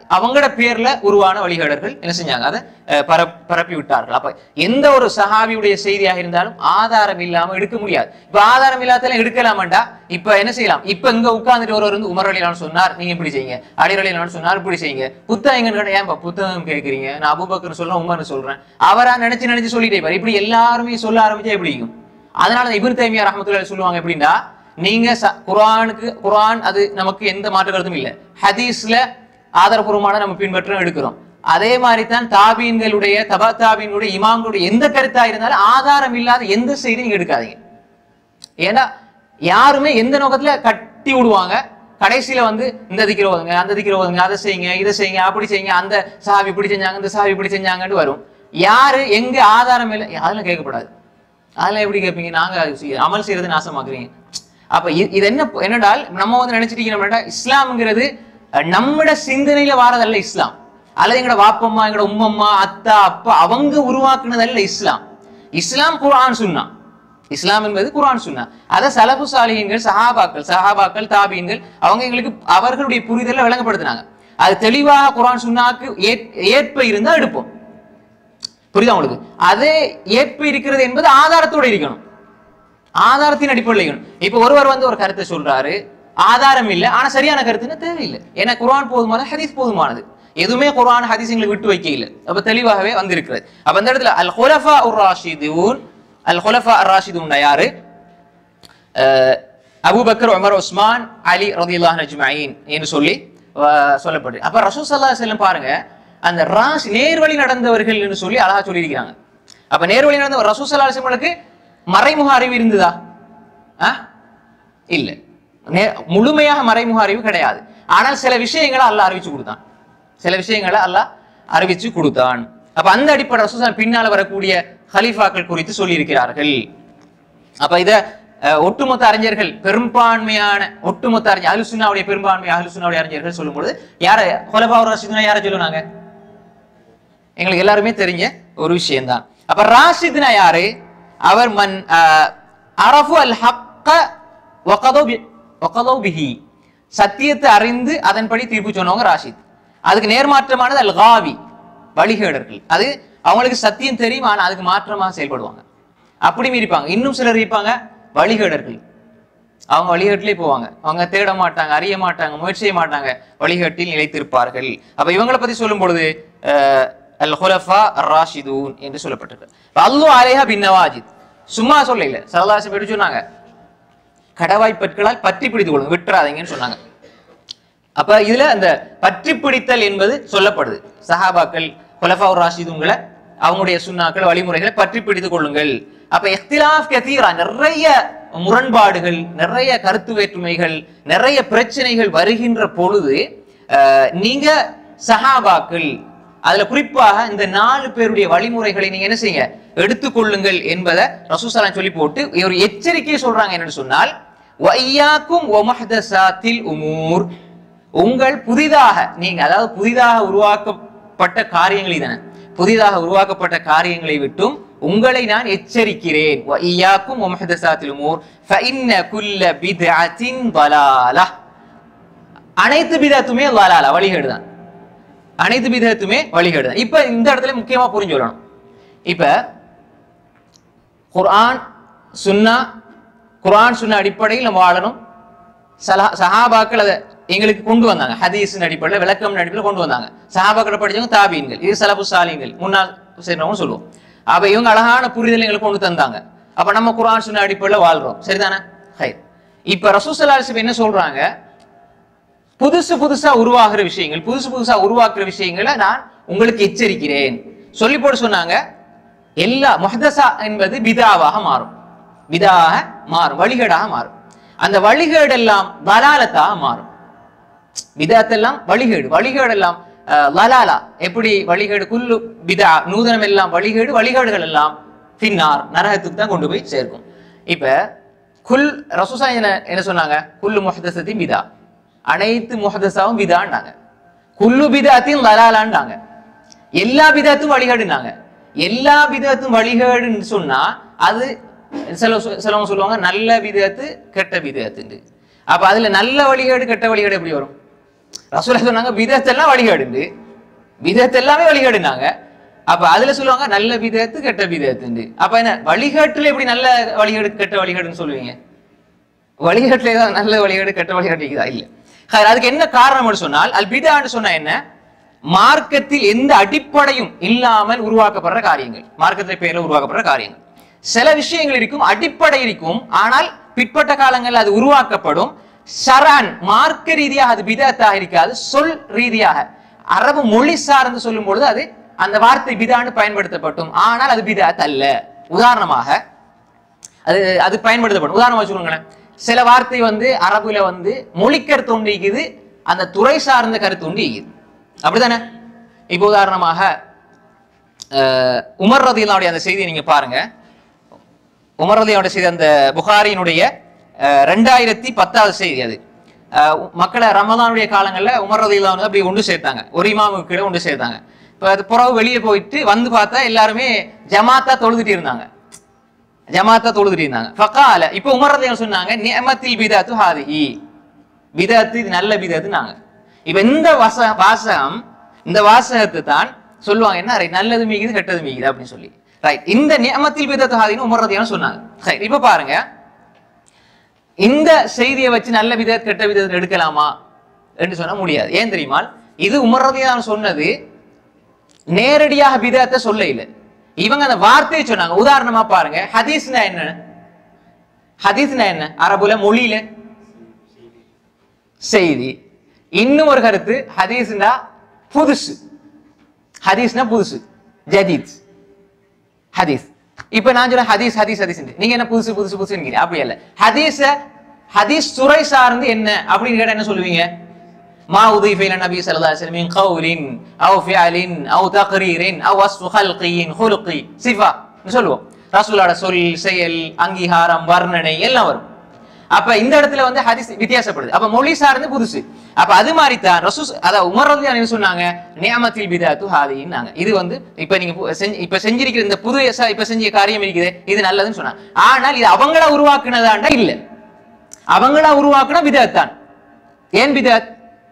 [SPEAKER 1] அவங்களோட பேர்ல உருவான வழிகாடர்கள் என்ன செஞ்சாங்க அதை அஹ், பரப்- பரப்பி விட்டார்கள் அப்ப எந்த ஒரு சஹாபியுடைய செய்தியாக இருந்தாலும் ஆதாரம் இல்லாம எடுக்க முடியாது இப்ப ஆதாரம் இல்லாதெல்லாம் எடுக்கலாமாண்டா இப்ப என்ன செய்யலாம் இப்ப இங்க உட்கார்ந்துட்டு ஒருவர் வந்து உமர் அலிலான்னு சொன்னார் நீங்க இப்படி செய்யுங்க அலி அலிலான்னு சொன்னார் இப்படி செய்யுங்க புத்தகம் கடை ஏன் புத்தகம் கேட்கறீங்க நான் அபுபக்கர் சொல்றேன் உமர்னு சொல்றேன் அவரா நினைச்சு நினைச்சு சொல்லிட்டே இருப்பாரு இப்படி எல்லாருமே சொல்ல ஆரம்பிச்சா எப்படி இருக்கும் அதனால இப்னு தைமியா ரஹ்மத்துல்லாஹி சொல்லுவாங்க எப்படின்னா நீங்க ச- குர்ஆனுக்கு குர்ஆன் அது நமக்கு எந்த மாற்று கருத்தும் இல்ல ஹதீஸ்ல ஆதாரபூர்வமான நம்ம பின்பற்றம் எடுக்கிறோம் அதே மாதிரி தான் தாபீன்களுடைய தபா தாபீன்களுடைய இமாம்களுடைய எந்த கருத்தா இருந்தாலும் ஆதாரம் இல்லாத எந்த செய்தியும் நீங்க எடுக்காதீங்க ஏன்னா யாருமே எந்த நோக்கத்துல கட்டி விடுவாங்க கடைசியில வந்து இந்த திக்கிற ஓதுங்க அந்த திக்கிற ஓதுங்க அதை செய்யுங்க இதை செய்யுங்க அப்படி செய்யுங்க அந்த சாவி இப்படி செஞ்சாங்க இந்த சாவி இப்படி செஞ்சாங்கன்னு வரும் யாரு எங்க ஆதாரம் இல்லை அதெல்லாம் கேட்கப்படாது அதெல்லாம் எப்படி கேட்பீங்க நாங்க அது செய்ய- அமல் செய்யறது நாசமாக்குறீங்க அப்ப இ- இது என்ன என்னடால் நம்ம வந்து நினைச்சிட்டு இருக்கோம்னா இஸ்லாம்ங்கிறது அஹ், நம்மட சிந்தனையில வாரதல்ல இஸ்லாம் அல்லது எங்கட வாப்பம்மா எங்கட உம்மம்மா அத்தா அப்பா அவங்க உருவாக்குனதல்ல இஸ்லாம் இஸ்லாம் குர்ஆன் சுன்னா இஸ்லாம் என்பது குர்ஆன் சுன்னா அத சலபு சாலிஹீன்கள் சஹாபாக்கள் சஹாபாக்கள் தாபீன்கள் அவங்க எங்களுக்கு அவர்களுடைய புரிதலை விளங்கப்படுத்தினாங்க அது தெளிவாக குர்ஆன் சுன்னாக்கு ஏற்- ஏற்ப இருந்தா எடுப்போம் புரியுதா உங்களுக்கு அதே ஏற்பு இருக்கிறது என்பது ஆதாரத்தோட இருக்கணும் ஆதாரத்தின் அடிப்படையில் இருக்கணும் இப்ப ஒருவர் வந்து ஒரு கருத்தை சொல்றாரு ஆதாரம் இல்லை ஆனா சரியான கருத்துன்னு தேவையில்லை ஏன்னா குர்ஆன் போதுமானது ஹதீஸ் போதுமானது எதுவுமே குர்ஆன் ஹதீஸ் எங்களுக்கு விட்டு வைக்க இல்லை அப்ப தெளிவாகவே வந்திருக்கிறது அப்ப அந்த இடத்துல அல் ஹுலஃபா உர் ராஷிதூன் அல் ஹுலஃபா அர் ராஷிதூன் யாரு அஹ், அபூபக்கர் உமர் உஸ்மான் அலி ரதியுல்லாஹ் அஜ்மஈன் என்று சொல்லி அஹ், சொல்லப்படுது அப்ப ரசூல் ஸல்லல்லாஹு அலைஹி வஸல்லம் பாருங்க அந்த ராஸ் நேர்வழி நடந்தவர்கள் என்று சொல்லி அழகா சொல்லியிருக்கிறாங்க அப்ப நேர்வழி நடந்த ரசூல் ஸல்லல்லாஹு அலைஹி வஸல்லமுக்கு மறைமுக அறிவு இருந்ததா ஆ? இல்ல நே- முழுமையாக மறைமுக அறிவு கிடையாது ஆனால் சில விஷயங்களை அல்லாஹ் அறிவிச்சு கொடுத்தான் சில விஷயங்களை அல்லாஹ் அறிவிச்சு கொடுத்தான் அப்ப அந்த அடிப்படை ரசூல் ஸல்லல்லாஹு அலைஹி வஸல்லம் பின்னால வரக்கூடிய ஹலீஃபாக்கள் குறித்து சொல்லியிருக்கிறார்கள் அப்ப இத அஹ், ஒட்டுமொத்த அறிஞர்கள் பெரும்பான்மையான ஒட்டுமொத்த அறிஞர் அலுசுனாவுடைய பெரும்பான்மை அலுசுனாவுடைய அறிஞர்கள் சொல்லும்போது யார ஹொலபாவு ராசிதுனா யார சொல்லுனாங்க எங்களுக்கு எல்லாருமே தெரிஞ்ச ஒரு விஷயம்தான் அப்ப ராஷித்னா யாரு அவர் மன் அஹ், அரஃபு அல் ஹக்க வகதோ பி- வகதோ பிஹி சத்தியத்தை அறிந்து அதன்படி தீர்ப்பு சொன்னவங்க ராஷித் அதுக்கு நேர்மாற்றமானது அல் காவி வழிகேடர்கள் அது அவங்களுக்கு சத்தியம் தெரியும் ஆனா அதுக்கு மாற்றமா செயல்படுவாங்க அப்படி இருப்பாங்க இன்னும் சிலர் இருப்பாங்க வழிகேடர்கள் அவங்க வழிகாட்டிலே போவாங்க அவங்க தேட மாட்டாங்க அறிய மாட்டாங்க முயற்சி செய்ய மாட்டாங்க வழிகாட்டில் நிலைத்திருப்பார்கள் அப்ப இவங்களை பத்தி சொல்லும் பொழுது அஹ், அல் ஹுலஃபா ராஷிதூன் என்று சொல்லப்பட்டிருக்கு அல்லு அலேஹா பின் நவாஜித் சும்மா சொல்லல சரதாசம் எப்படி சொன்னாங்க கடவாய் பற்களால் பற்றி பிடித்துக் கொள்ளுங்க விட்டுறாதீங்கன்னு சொன்னாங்க அப்ப இதுல அந்த பற்றி பிடித்தல் என்பது சொல்லப்படுது சஹாபாக்கள் குலஃபா ராஷிதுங்களை அவங்களுடைய சுண்ணாக்கள் வழிமுறைகளை பற்றி பிடித்துக் கொள்ளுங்கள் அப்ப இஹ்திலாஃப் கதீரா நிறைய முரண்பாடுகள் நிறைய கருத்து வேற்றுமைகள் நிறைய பிரச்சனைகள் வருகின்ற பொழுது அஹ், நீங்க சஹாபாக்கள் அதுல குறிப்பாக இந்த நாலு பேருடைய வழிமுறைகளை நீங்க என்ன செய்யுங்க எடுத்துக்கொள்ளுங்கள் என்பதை ரசூசலாம் சொல்லி போட்டு ஒரு எச்சரிக்கையை சொல்றாங்க என்னன்னு சொன்னால் வையாக்கும் ஒமஹதசாத்தில் உமூர் உங்கள் புதிதாக நீங்க அதாவது புதிதாக உருவாக்கப்பட்ட காரியங்களை தானே புதிதாக உருவாக்கப்பட்ட காரியங்களை விட்டும் உங்களை நான் எச்சரிக்கிறேன் வையாக்கும் ஒமஹதசாத்தில் உமூர் ஃபஇன்ன குல்ல பித்அத்தின் ضلاலா அனைத்து பிதத்துமே வலாலா வழிகேடு தான் அனைத்து பிதத்துமே வழிகேடு தான் இப்ப இந்த இடத்துல முக்கியமா புரிஞ்சு சொல்லணும் இப்ப குர்ஆன் சுன்னா குர்ஆன் சுன்னா அடிப்படையில் நம்ம வாழணும் சலா- சஹாபாக்கள் அதை எங்களுக்கு கொண்டு வந்தாங்க ஹதீஸின் அடிப்படையில் விளக்கம் அடிப்படையில் கொண்டு வந்தாங்க சஹாபாக்களை படிச்சவங்க தாபீன்கள் இது சலபு சாலிங்கள் முன்னால் சேர்ந்தவங்க சொல்லுவோம் அப்ப இவங்க அழகான புரிதல் எங்களுக்கு கொண்டு தந்தாங்க அப்ப நம்ம குர்ஆன் சுன்னா அடிப்படையில் வாழ்றோம் சரிதானே ஹை இப்ப ரசூசல்லாஸ் என்ன சொல்றாங்க புதுசு புதுசா உருவாகிற விஷயங்கள் புதுசு புதுசா உருவாக்குற விஷயங்களை நான் உங்களுக்கு எச்சரிக்கிறேன் சொல்லி போட்டு சொன்னாங்க எல்லா முஹதசா என்பது பிதாவாக மாறும் பிதாக மாறும் வழிகேடாக மாறும் அந்த வழிகேடு எல்லாம் வலாலத்தாக மாறும் பிதாத்தெல்லாம் வழிகேடு வழிகேடு எல்லாம் அஹ், லலாலா எப்படி வழிகேடு குல்லு பிதா நூதனம் எல்லாம் வழிகேடு வழிகேடுகள் எல்லாம் பின்னார் நரகத்துக்கு தான் கொண்டு போய் சேர்க்கும் இப்ப குல் ரசூசா என்ன என்ன சொன்னாங்க குல்லு முஹதசத்தி பிதா அனைத்து முஹதசாவும் பிதான்னாங்க குல்லு பிதாத்தையும் லலாலான்னாங்க எல்லா பிதாத்தும் வழிகேடுனாங்க எல்லா பிதாத்தும் வழிகேடுன்னு சொன்னா அது சில சிலவங்க சொல்லுவாங்க நல்ல விதத்து கெட்ட விதத்துண்டு அப்ப அதுல நல்ல வழிகேடு கெட்ட வழிகேடு எப்படி வரும் ரசூலா சொன்னாங்க விதத்தெல்லாம் வழிகாடுண்டு விதத்து எல்லாமே வழிகாடுனாங்க அப்ப அதுல சொல்லுவாங்க நல்ல விதத்து கெட்ட விதத்துண்டு அப்ப என்ன வழிகாட்டுல எப்படி நல்ல வழிகாடு கெட்ட வழிகாடுன்னு சொல்லுவீங்க வழிகாட்டுல ஏதாவது நல்ல வழிகாடு கெட்ட வழிகாட்டு இருக்குதா இல்ல ஹைர், அதுக்கு என்ன காரணம்னு சொன்னால் அல் பிதான்னு சொன்னா என்ன மார்க்கத்தில் எந்த அடிப்படையும் இல்லாமல் உருவாக்கப்படுற காரியங்கள் மார்க்கத்தை பேர்ல உருவாக்கப்படுற காரியங்கள் சில விஷயங்கள் இருக்கும் அடிப்படை இருக்கும் ஆனால் பிற்பட்ட காலங்களில் அது உருவாக்கப்படும் ஷரான் மார்க்க ரீதியாக அது பிதத்தாக இருக்காது சொல் ரீதியாக அரபு மொழி சார்ந்து சொல்லும் பொழுது அது அந்த வார்த்தை பிதான்னு பயன்படுத்தப்பட்டும் ஆனால் அது பிதாத் அல்ல உதாரணமாக அது அது பயன்படுத்தப்படும் உதாரணமா சொல்லுங்களேன் சில வார்த்தை வந்து அரபுல வந்து மொழிக்கருத்து ஒன்று இருக்குது அந்த துறை சார்ந்த கருத்து ஒன்று இருக்குது அப்படிதானே இப்போ உதாரணமாக அஹ், உமர் ரதியினுடைய அந்த செய்தியை நீங்க பாருங்க உமர் ரதியோட செய்தி அந்த புகாரியினுடைய அஹ், ரெண்டாயிரத்தி பத்தாவது செய்தி அது அஹ், மக்களை ரமதானுடைய காலங்கள்ல உமர் ரதியில வந்து அப்படி ஒன்று சேர்த்தாங்க ஒரு இமாமுக்கு கீழே ஒன்று சேர்த்தாங்க இப்போ அது புறவு வெளியே போயிட்டு வந்து பார்த்தா எல்லாருமே ஜமாத்தா தொழுதுட்டு இருந்தாங்க ஜமாத்தா தொழுதுட்டு இருந்தாங்க ஃபக்கால இப்போ உமர் ரதியல் சொன்னாங்க நியமத்தில் பிதாத்து ஹாதிஹி பிதாத்து இது நல்ல பிதாத்துனாங்க இப்ப இந்த வச வாசகம் இந்த வாசகத்தை தான் சொல்லுவாங்க என்ன ரைட் நல்லது மீகுது கெட்டது மீகுது அப்படின்னு சொல்லி ரைட் இந்த நியமத்தில் பிதாத்து ஹாதின்னு உமர் ரதியான்னு சொன்னாங்க சரி இப்ப பாருங்க இந்த செய்தியை வச்சு நல்ல விதத்தை கெட்ட விதத்தை எடுக்கலாமா என்று சொன்னா முடியாது ஏன் தெரியுமா இது உமர் ரதியான் சொன்னது நேரடியாக பிதத்தை சொல்ல இல்லை இவங்க அந்த வார்த்தையை சொன்னாங்க உதாரணமா பாருங்க ஹதீஸ்னா என்ன ஹதீஸ்னா என்ன அரபுல மொழியில செய்தி இன்னும் ஒரு கருத்து ஹதீஸ்னா புதுசு ஹதீஸ்னா புதுசு ஜதீத் ஹதீஸ் இப்ப நான் சொல்ல ஹதீஸ் ஹதீஸ் ஹதீஸ் நீங்க என்ன புதுசு புதுசு புதுசு அப்படி இல்ல ஹதீஸ ஹதீஸ் துறை சார்ந்து என்ன அப்படின்னு கேட்டா என்ன சொல்லுவீங்க ما أضيف إلى النبي صلى الله عليه وسلم من قول أو فعل أو تقرير أو وصف خلقي خلقي صفة சொல்லுவோம் ரசூலோட சொல் செயல் அங்கீகாரம் வர்ணனை எல்லாம் வரும் அப்ப இந்த இடத்துல வந்து ஹதீஸ் வித்தியாசப்படுது அப்ப மொழி சார்ந்து புதுசு அப்ப அது மாதிரி தான் ரசூஸ் அதாவது உமர் ரதி என்ன சொன்னாங்க நியமத்தில் பிதாத்து ஹாதின்னாங்க இது வந்து இப்ப நீங்க பு- செஞ்சு- இப்ப செஞ்சிருக்கிற இந்த புது ச- இப்ப செஞ்ச காரியம் இருக்குது இது நல்லதுன்னு சொன்னாங்க ஆனால் இது அவங்களா உருவாக்குனதாண்டா இல்ல அவங்களா உருவாக்குன பிதாத் தான் ஏன் பிதாத்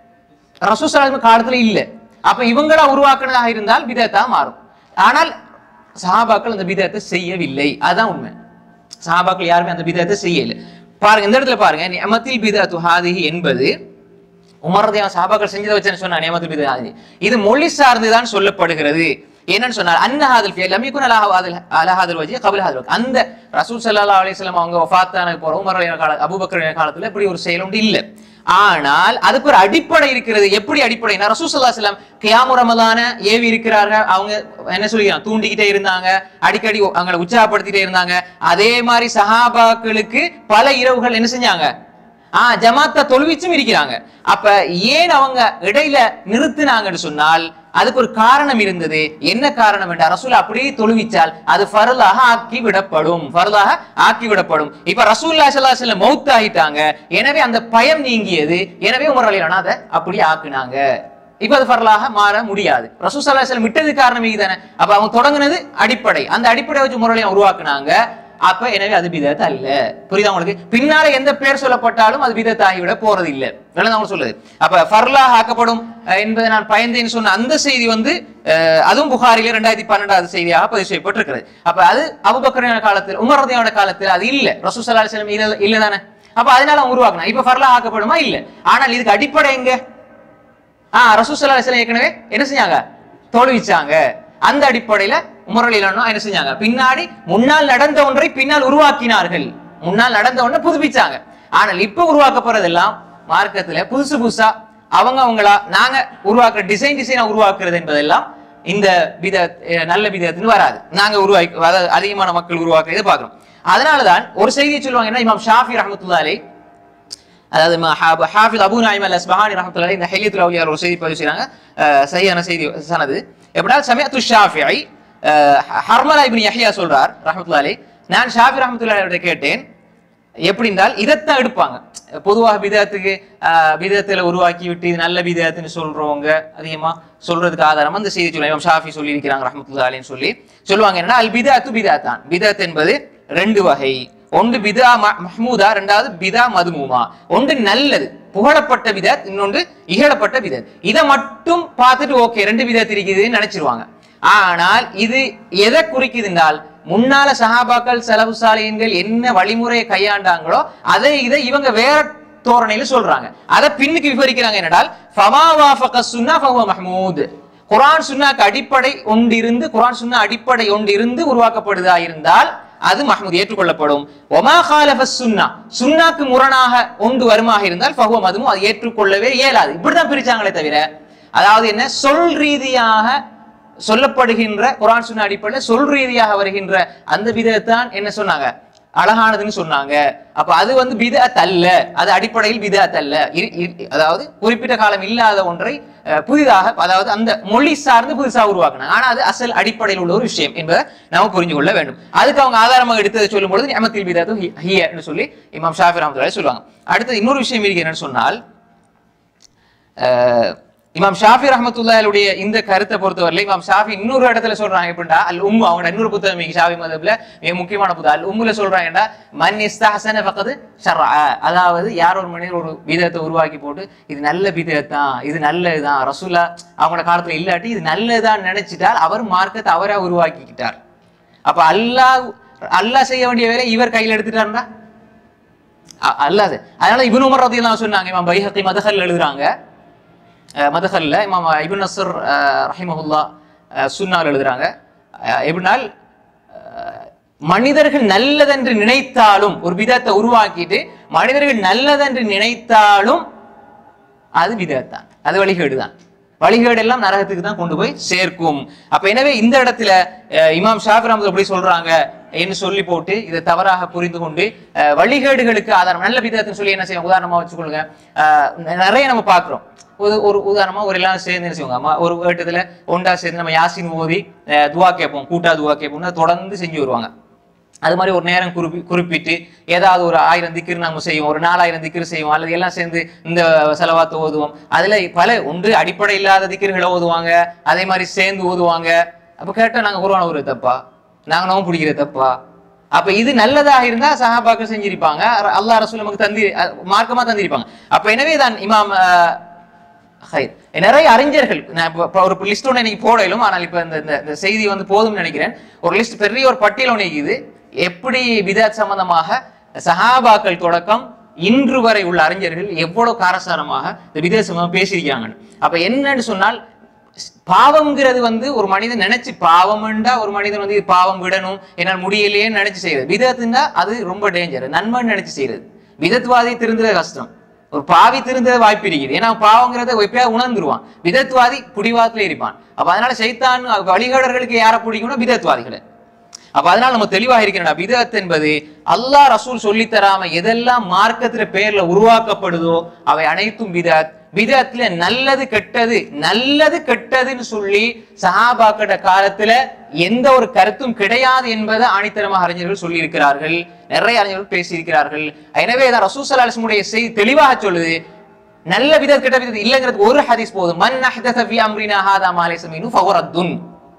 [SPEAKER 1] ரசூசலாம காலத்துல இல்ல அப்ப இவங்களா உருவாக்குனதாக இருந்தால் பிதத்தா மாறும் ஆனால் சஹாபாக்கள் அந்த பிதத்தை செய்யவில்லை அதான் உண்மை சஹாபாக்கள் யாருமே அந்த பிதத்தை செய்யல பாருங்க இந்த இடத்துல பாருங்க நியமத்தில் பிதத்து ஹாதிஹி என்பது உமரதையா சஹாபாக்கள் செஞ்சதை வச்சு சொன்னா நியமத்தில் பிதத்து ஹாதிஹி இது மொழி சார்ந்துதான் சொல்லப்படுகிறது என்னன்னு சொன்னார் அன்ன ஹாதல் ஃபியல் லம் யகுன் அலா ஹாதல் அலா ஹாதல் வஜி கபில் ஹாதல் வஜி. அந்த ரசூல் ஸல்லல்லாஹு அலைஹி வஸல்லம் அவங்க வஃபாத்தான போற உமர் ரலியல்லாஹு கால அபூபக்கர் ரலியல்லாஹு காலத்துல இப்படி ஒரு செயல் உண்டு இல்ல ஆனால் அதுக்கு ஒரு அடிப்படை இருக்கிறது எப்படி அடிப்படைனா ரசூல் ஸல்லல்லாஹு அலைஹி வஸல்லம் கியாமு ரமலான ஏவி இருக்கிறார்கள் அவங்க என்ன சொல்லிக்கிறாங்க தூண்டிக்கிட்டே இருந்தாங்க அடிக்கடி அவங்களை உற்சாகப்படுத்திட்டே இருந்தாங்க அதே மாதிரி சஹாபாக்களுக்கு பல இரவுகள் என்ன செஞ்சாங்க ஆஹ் ஜமாத்தா தொழுவிச்சும் இருக்கிறாங்க அப்ப ஏன் அவங்க இடையில நிறுத்தினாங்கன்னு சொன்னால் அதுக்கு ஒரு காரணம் இருந்தது என்ன காரணம் என்றால் ரசூல் அப்படியே தொழுவிச்சால் அது ஃபரலாக ஆக்கி விடப்படும் ஃபரலாக ஆக்கி விடப்படும் இப்ப ரசூல்லா ஸல்லல்லாஹு அலைஹி வஸல்லம் மௌத் ஆகிட்டாங்க எனவே அந்த பயம் நீங்கியது எனவே உமர் அலிலான அதை அப்படியே ஆக்குனாங்க இப்ப அது ஃபரலாக மாற முடியாது ரசூல் ஸல்லல்லாஹு அலைஹி வஸல்லம் விட்டது காரணம் இதுதானே அப்ப அவங்க தொடங்குனது அடிப்படை அந்த அடிப்படையை வச்சு முரளியம் உருவாக்குனாங்க அப்ப எனவே அது பிதத் அல்ல புரியுதா உங்களுக்கு பின்னால எந்த பேர் சொல்லப்பட்டாலும் அது பிதத் ஆகிவிட போறது இல்ல நல்லது அவங்க சொல்லுது அப்ப ஃபர்லா ஆக்கப்படும் அஹ், என்பதை நான் பயந்தேன்னு சொன்ன அந்த செய்தி வந்து அஹ், அதுவும் புகாரில ரெண்டாயிரத்தி பன்னெண்டாவது செய்தியாக பதிவு செய்யப்பட்டிருக்கிறது அப்ப அது அபுபக்கரின் காலத்தில் உமர் ரதியோட காலத்தில் அது இல்ல ரசூல் ஸல்லல்லாஹு அலைஹி வஸல்லம் இல்ல இல்ல தானே அப்ப அதனால அவங்க உருவாக்கினா இப்ப ஃபர்லா ஆக்கப்படுமா இல்ல ஆனால் இதுக்கு அடிப்படை எங்க ஆஹ் ரசூசல்லா அலிஸ்லாம் ஏற்கனவே என்ன செஞ்சாங்க தோல்விச்சாங்க அந்த அடிப்படையில உமரலிலானோ என்ன செஞ்சாங்க பின்னாடி முன்னால் நடந்த ஒன்றை பின்னால் உருவாக்கினார்கள் முன்னால் நடந்த ஒன்றை புதுப்பிச்சாங்க ஆனால் இப்ப உருவாக்கப்படுறதெல்லாம் மார்க்கத்துல புதுசு புதுசா அவங்க அவங்களா நாங்க உருவாக்குற டிசைன் டிசைனா உருவாக்குறது என்பதெல்லாம் இந்த வித அஹ் நல்ல விதத்துன்னு வராது நாங்க உருவாக்கி அதாவது அதிகமான மக்கள் உருவாக்குறதை பார்க்கிறோம் அதனாலதான் ஒரு செய்தியை சொல்லுவாங்க என்ன இமாம் ஷாஃபி ரஹமத்துல்லா அலை அதாவது ம- ஹா- ஹாஃபிஸ் அபு நாயிம் அல் அஸ்பஹானி ரஹமத்துல்லாஹி இந்த ஹையத்துல் அவுலியார் ஒரு செய்தி பதிவு செய்றாங்க அஹ், சரியான செய்தி சனது எப்படின்னா சமயத்து ஷாஃபிஐ ஹர்மலா இப்னு யஹ்யா சொல்றார் ரஹமத்துல்லாஹி அலைஹி நான் ஷாஃபி ரஹமத்துல்லாஹி கேட்டேன் எப்படி என்றால் இதைத்தான் எடுப்பாங்க பொதுவாக பிதத்துக்கு பிதத்துல உருவாக்கி விட்டு இது நல்ல பிதத்துன்னு சொல்றவங்க அதிகமா சொல்றதுக்கு ஆதாரம் அந்த செய்தி சொல்லுவாங்க இமாம் ஷாஃபி சொல்லி இருக்கிறாங்க ரஹமத்துல்லாஹின்னு சொல்லி சொல்லுவாங்க என்னன்னா அல் பிதாத்து பிதாத்தான் பிதத் என்பது ரெண்டு வகை ஒன்று பிதா ம- மஹ்மூதா ரெண்டாவது பிதா மதுமூமா ஒன்று நல்லது புகழப்பட்ட விதத் இன்னொன்று இகழப்பட்ட விதத் இதை மட்டும் பார்த்துட்டு ஓகே ரெண்டு விதத் இருக்குதுன்னு நினைச்சிருவாங்க ஆனால் இது எதை குறிக்குதுன்றால் முன்னால சஹாபாக்கள் செலவு சாலியன்கள் என்ன வழிமுறையை கையாண்டாங்களோ அதை இதை இவங்க வேற தோரணையில சொல்றாங்க அதை பின்னுக்கு விவரிக்கிறாங்க என்னடால் ஃபமா வாஃபக சுன்னா ஃபஹுவ மஹ்மூத் குர்ஆன் சுன்னாக்கு அடிப்படை ஒன்றிருந்து குர்ஆன் சுன்னா அடிப்படை ஒன்றிருந்து உருவாக்கப்படுதா இருந்தால் அது மஹ்மூத் ஏற்றுக்கொள்ளப்படும் ஒமா காலஃப சுன்னா சுன்னாக்கு முரணாக ஒன்று வருமாக இருந்தால் ஃபஹுவ மதுமும் அது ஏற்றுக்கொள்ளவே இயலாது இப்படிதான் பிரிச்சாங்களே தவிர அதாவது என்ன சொல் ரீதியாக சொல்லப்படுகின்ற குர்ஆன் சுன்னா அடிப்படையில் சொல் ரீதியாக வருகின்ற அந்த விதத்தான் என்ன சொன்னாங்க அழகானதுன்னு சொன்னாங்க அப்ப அது வந்து பிதஅத் அல்ல அது அடிப்படையில் பிதஅத் அல்ல இ- இ- அதாவது குறிப்பிட்ட காலம் இல்லாத ஒன்றை அஹ், புதிதாக அதாவது அந்த மொழி சார்ந்து புதுசா உருவாக்குனாங்க ஆனா அது அசல் அடிப்படையில் உள்ள ஒரு விஷயம் என்பதை நாம புரிஞ்சு கொள்ள வேண்டும் அதுக்கு அவங்க ஆதாரமாக எடுத்ததை சொல்லும் பொழுது நியமத்தில் பிதஅத்து ஹி- ஹியன்னு சொல்லி இமாம் ஷாஃபி ரஹ்மத்துல்லாஹி சொல்லுவாங்க அடுத்து இன்னொரு விஷயம் இருக்கு என்னன்னு சொன்னால் அஹ், இமாம் ஷாஃபி ரஹமத்துல்லாஹுடைய இந்த கருத்தை பொறுத்தவரையில இமாம் ஷாஃபி இன்னொரு இடத்துல சொல்றாங்க எப்படின்னா அல் உம்மு அவங்க இன்னொரு புத்தகம் இருக்கு ஷாஃபி மதப்ல மிக முக்கியமான புத்தகம் அல் உம்முல சொல்றாங்கடா மன் இஸ்தஹசன ஃபக்கது ஷர்ஆ அதாவது யார் ஒரு மனிதர் ஒரு விதத்தை உருவாக்கி போட்டு இது நல்ல விதத்தான் இது நல்லதுதான் ரசூல்லா அவங்களோட காலத்துல இல்லாட்டி இது நல்லதுதான் நினைச்சிட்டால் அவர் மார்க்கத்தை அவரா உருவாக்கிக்கிட்டார் அப்ப அல்லாஹ் அல்லாஹ் செய்ய வேண்டிய வேலை இவர் கையில் எடுத்துட்டாருன்னா அ- அல்லாது அதனால இப்னு உமர் ரதியல்லாஹு சொன்னாங்க இமாம் பைஹக்கி மதஹல் எழுதுறாங்க அஹ் மதஹல்ல இமாம் இப்னு நஸ்ர் அஹ், ரஹிமஹுல்லா அஹ், சுன்னால் எழுதுறாங்க அஹ், எப்படினால் அஹ், மனிதர்கள் நல்லதென்று நினைத்தாலும் ஒரு விதத்தை உருவாக்கிட்டு மனிதர்கள் நல்லதென்று நினைத்தாலும் அது விதத்தான் அது வழிகேடு தான் வழிகேடு எல்லாம் நரகத்துக்கு தான் கொண்டு போய் சேர்க்கும் அப்ப எனவே இந்த இடத்துல அஹ், இமாம் ஷாஃபி ரஹ்மத்துல்லாஹி எப்படி சொல்றாங்க என்று சொல்லி போட்டு இதை தவறாக புரிந்து கொண்டு அஹ், வழிகேடுகளுக்கு ஆதாரம் நல்ல விதத்துன்னு சொல்லி என்ன செய்யும் உதாரணமா வச்சுக்கொள்ளுங்க அஹ், நிறைய நம்ம பார்க்கிறோம் ஒரு ஒரு உதாரணமா ஒரு எல்லாம் சேர்ந்து என்ன செய்வாங்க அம்மா ஒரு வேட்டத்துல ஒண்டா சேர்ந்து நம்ம யாசின் ஓதி அஹ், துவா கேட்போம் கூட்டா துவா கேட்போம்னா தொடர்ந்து செஞ்சு வருவாங்க அது மாதிரி ஒரு நேரம் குறிப்பி குறிப்பிட்டு ஏதாவது ஒரு ஆயிரம் திக்கிர் நம்ம செய்வோம் ஒரு நாலாயிரம் திக்கிர் செய்வோம் அல்லது எல்லாம் சேர்ந்து இந்த செலவாத்தை ஓதுவோம் அதுல பல ஒன்று அடிப்படை இல்லாத திக்கிர்களை ஓதுவாங்க அதே மாதிரி சேர்ந்து ஓதுவாங்க அப்ப கேட்டா நாங்க குருவான ஒரு தப்பா நாங்க நோம் பிடிக்கிற தப்பா அப்ப இது நல்லதாக இருந்தா சஹாபாக்கள் செஞ்சிருப்பாங்க அ- அல்லாஹ் ரசூல் நமக்கு தந்தி அ- மார்க்கமா தந்திருப்பாங்க அப்ப எனவே தான் இமாம் அஹ், ஹைர். நிறைய அறிஞர்கள் நான் இப்ப- இப்ப ஒரு லிஸ்ட் ஒன்று இன்னைக்கு போடலும் ஆனால் இப்ப இந்த இந்த- இந்த செய்தி வந்து போதும்னு நினைக்கிறேன் ஒரு லிஸ்ட் பெரிய ஒரு பட்டியல் ஒன்று இருக்குது எப்படி விதாத் சம்பந்தமாக சஹாபாக்கள் தொடக்கம் இன்று வரை உள்ள அறிஞர்கள் எவ்வளவு காரசாரமாக இந்த விதேச சம்பந்தமா பேசியிருக்காங்க அப்ப என்னன்னு சொன்னால் பாவம்ங்கிறது வந்து ஒரு மனிதன் நினைச்சு பாவம்ண்டா ஒரு மனிதன் வந்து இது பாவம் விடணும் என்னால் முடியலையேன்னு நினைச்சு செய்யறது விதத்துண்டா அது ரொம்ப டேஞ்சர் நன்மைன்னு நினைச்சு செய்யறது விதத்வாதி திருந்துறது கஷ்டம் ஒரு பாவி திருந்த வாய்ப்பு இருக்குது ஏன்னா பாவங்கிறத எப்பயாவது உணர்ந்துருவான் விதத்வாதி புடிவாத்துல இருப்பான் அப்ப அதனால சைத்தான் வழிகாடர்களுக்கு யாரை பிடிக்கும்னா விதத்வாதிகளை அப்ப அதனால நம்ம தெளிவாக இருக்கிறோம் பிதத் என்பது அல்லாஹ் ரசூல் சொல்லி தராம எதெல்லாம் மார்க்கத்துல பேர்ல உருவாக்கப்படுதோ அவை அனைத்தும் பிதத் பிதத்துல நல்லது கெட்டது நல்லது கெட்டதுன்னு சொல்லி சஹாபாக்கட காலத்துல எந்த ஒரு கருத்தும் கிடையாது என்பதை ஆணித்தரமாக அறிஞர்கள் சொல்லி இருக்கிறார்கள் நிறைய அறிஞர்கள் பேசியிருக்கிறார்கள் எனவே தான் ரசூல் ஸல்லல்லாஹு அலைஹி வஸல்லம் உடைய செய்தி தெளிவாக சொல்லுது நல்ல விதத் கெட்ட விதத் இல்லைங்கிறதுக்கு ஒரு ஹதீஸ் போதும் மன் அஹ்தஸ ஃபீ அம்ரினா ஹாதா மா லைஸ மின்ஹு ஃபஹுவ ரத்துன்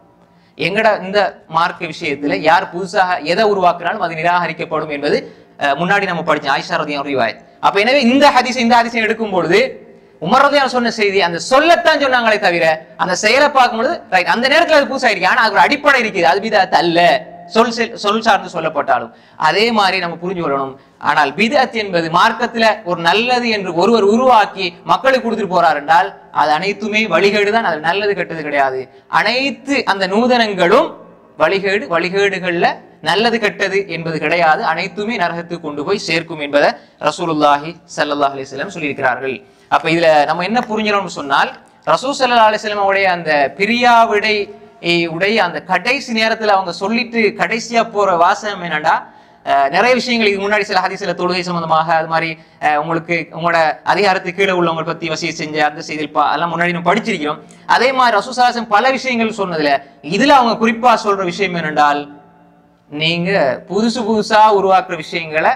[SPEAKER 1] எங்கட இந்த மார்க்க விஷயத்துல யார் புதுசாக எதை உருவாக்குனாலும் அது நிராகரிக்கப்படும் என்பது அஹ், முன்னாடி நம்ம படிச்சோம் ஆயிஷா ரதியம் ரிவாயத் அப்ப எனவே இந்த ஹதீஸ் இந்த ஹதீஸை எடுக்கும் பொழுது உமர் ரதியான் சொன்ன செய்தி அந்த சொல்லத்தான் சொன்னாங்களே தவிர அந்த செயலை பார்க்கும்பொழுது ரைட் அந்த நேரத்துல அது புதுசா இருக்கு ஆனா அது ஒரு அடிப்படை இருக்குது அது பிதாத் அல்ல சொல் செல்- சொல் சார்ந்து சொல்லப்பட்டாலும் அதே மாதிரி நம்ம புரிஞ்சு கொள்ளணும் ஆனால் பிதத் என்பது மார்க்கத்துல ஒரு நல்லது என்று ஒருவர் உருவாக்கி மக்களுக்கு கொடுத்துட்டு போறார் என்றால் அது அனைத்துமே வழிகேடு தான் அது நல்லது கெட்டது கிடையாது அனைத்து அந்த நூதனங்களும் வழிகேடு வழிகேடுகள்ல நல்லது கெட்டது என்பது கிடையாது அனைத்துமே நரகத்துக்கு கொண்டு போய் சேர்க்கும் என்பதை ரசூலுல்லாஹி ஸல்லல்லாஹு அலைஹி வஸல்லம் சொல்லியிருக்கிறார்கள் அப்ப இதுல நம்ம என்ன புரிஞ்சிடணும்னு சொன்னால் ரசூல் ஸல்லல்லாஹு அலைஹி வஸல்லம் உடைய அந்த பிரியாவிடை இ- உடைய அந்த கடைசி நேரத்துல அவங்க சொல்லிட்டு கடைசியா போற வாசகம் என்னடா அஹ், நிறைய விஷயங்கள் இதுக்கு முன்னாடி சில ஹதீஸ்ல தொழுகை சம்பந்தமாக அது மாதிரி அஹ், உங்களுக்கு உங்களோட அதிகாரத்துக்கு கீழே உள்ளவங்களை பத்தி வசிய செஞ்ச அந்த செய்தியில் பா- அதெல்லாம் முன்னாடி நம்ம படிச்சிருக்கிறோம் அதே மாதிரி ரசூசாசம் பல விஷயங்கள் சொன்னதுல இதுல அவங்க குறிப்பா சொல்ற விஷயம் என்னென்றால் நீங்க புதுசு புதுசா உருவாக்குற விஷயங்களை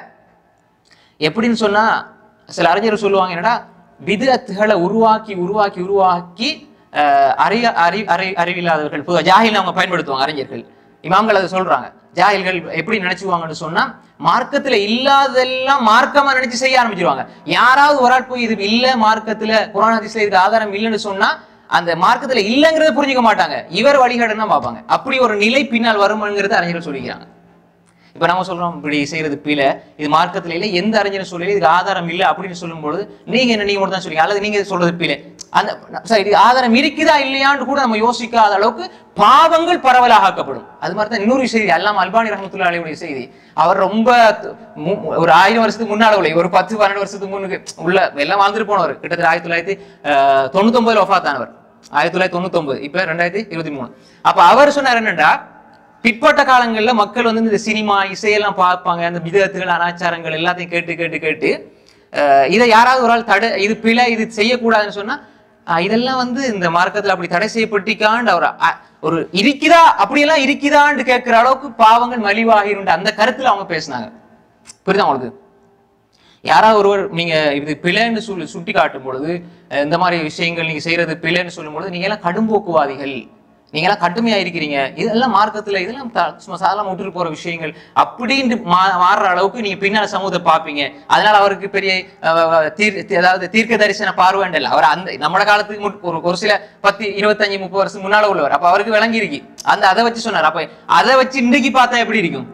[SPEAKER 1] எப்படின்னு சொன்னா சில அறிஞர்கள் சொல்லுவாங்க என்னடா விதத்துகளை உருவாக்கி உருவாக்கி உருவாக்கி அஹ், அறிய அறி அறி அறிவில்லாதவர்கள் பொதுவாக ஜாஹில் அவங்க பயன்படுத்துவாங்க அறிஞர்கள் இமாம்கள் அதை சொல்றாங்க ஜாகில்கள் எப்படி நினைச்சுவாங்கன்னு சொன்னா மார்க்கத்துல இல்லாததெல்லாம் மார்க்கமா நினைச்சு செய்ய ஆரம்பிச்சிருவாங்க யாராவது ஒரு ஆள் போய் இது இல்ல மார்க்கத்துல குரான் ஹதீஸ்ல இதுக்கு ஆதாரம் இல்லைன்னு சொன்னா அந்த மார்க்கத்துல இல்லைங்கிறத புரிஞ்சுக்க மாட்டாங்க இவர் வழிகாடுன்னு தான் பார்ப்பாங்க அப்படி ஒரு நிலை பின்னால் வருமாங்கிறத அறிஞர்கள் சொல்லிக்கிறாங்க இப்ப நம்ம சொல்றோம் இப்படி செய்யறது பிழை இது மார்க்கத்துல இல்ல எந்த அறிஞர் சொல்லல இதுக்கு ஆதாரம் இல்ல அப்படின்னு சொல்லும்போது நீங்க என்ன நீங்க மட்டும் தான் சொல்றீங்க அல்லது நீங்க சொல்றது பிழை அந்த சரி இது ஆதாரம் இருக்குதா இல்லையான்னு கூட நம்ம யோசிக்காத அளவுக்கு பாவங்கள் பரவலாக ஆக்கப்படும் அது மாதிரி தான் இன்னொரு செய்தி அல்லாம அல்பானி ரஹமத்துல்லா அலியுடைய செய்தி அவர் ரொம்ப மு- ஒரு ஆயிரம் வருஷத்துக்கு முன்னால உள்ள ஒரு பத்து பன்னெண்டு வருஷத்துக்கு முன்னுக்கு உள்ள எல்லாம் வாழ்ந்துட்டு போனவர் கிட்டத்தட்ட ஆயிரத்தி தொள்ளாயிரத்தி அஹ், தொண்ணூத்தொன்பதுல ஒஃபாத்தானவர் ஆயிரத்தி தொள்ளாயிரத்தி தொண்ணூத்தொன்பது இப்ப ரெண்டாயிரத்தி இருபத்தி மூணு அப்ப அவர் சொன்னார் என்னன்னா பிற்பட்ட காலங்கள்ல மக்கள் வந்து இந்த சினிமா இசையெல்லாம் பார்ப்பாங்க அந்த விதத்துகள் அனாச்சாரங்கள் எல்லாத்தையும் கேட்டு கேட்டு கேட்டு அஹ், இதை யாராவது ஒரு ஆள் தடை இது பிழை இது செய்யக்கூடாதுன்னு சொன்னா அஹ், இதெல்லாம் வந்து இந்த மார்க்கத்துல அப்படி தடை செய்யப்பட்டிக்காண்டு அவர் அ- ஒரு இருக்குதா அப்படியெல்லாம் இருக்குதான்னு கேட்கிற அளவுக்கு பாவங்கள் மலிவாகிருண்ட அந்த கருத்துல அவங்க பேசினாங்க புரியுதா உங்களுக்கு யாராவது ஒருவர் நீங்க இது பிழைன்னு சொல்லி சுட்டி காட்டும் பொழுது அஹ், இந்த மாதிரி விஷயங்கள் நீங்க செய்யறது பிழைன்னு சொல்லும் பொழுது நீங்க எல்லாம் கடும்போக்குவாதிகள் நீங்க எல்லாம் கடுமையா இருக்கிறீங்க இதெல்லாம் மார்க்கத்துல இதெல்லாம் த- சும்மா சாதாரண விட்டுட்டு போற விஷயங்கள் அப்படின்னு மா- மாறுற அளவுக்கு நீங்க பின்னால சமூகத்தை பார்ப்பீங்க அதனால அவருக்கு பெரிய அஹ், தீர் அதாவது தீர்க்க தரிசன பார்வைண்டல் அவர் அந்த நம்ம காலத்துக்கு முன் ஒரு ஒரு சில பத்து இருபத்தஞ்சு முப்பது வருஷம் முன்னால உள்ளவர் அப்ப அவருக்கு விளங்கி இருக்கு அந்த அதை வச்சு சொன்னார் அப்ப அதை வச்சு இன்றைக்கு பார்த்தா எப்படி இருக்கும்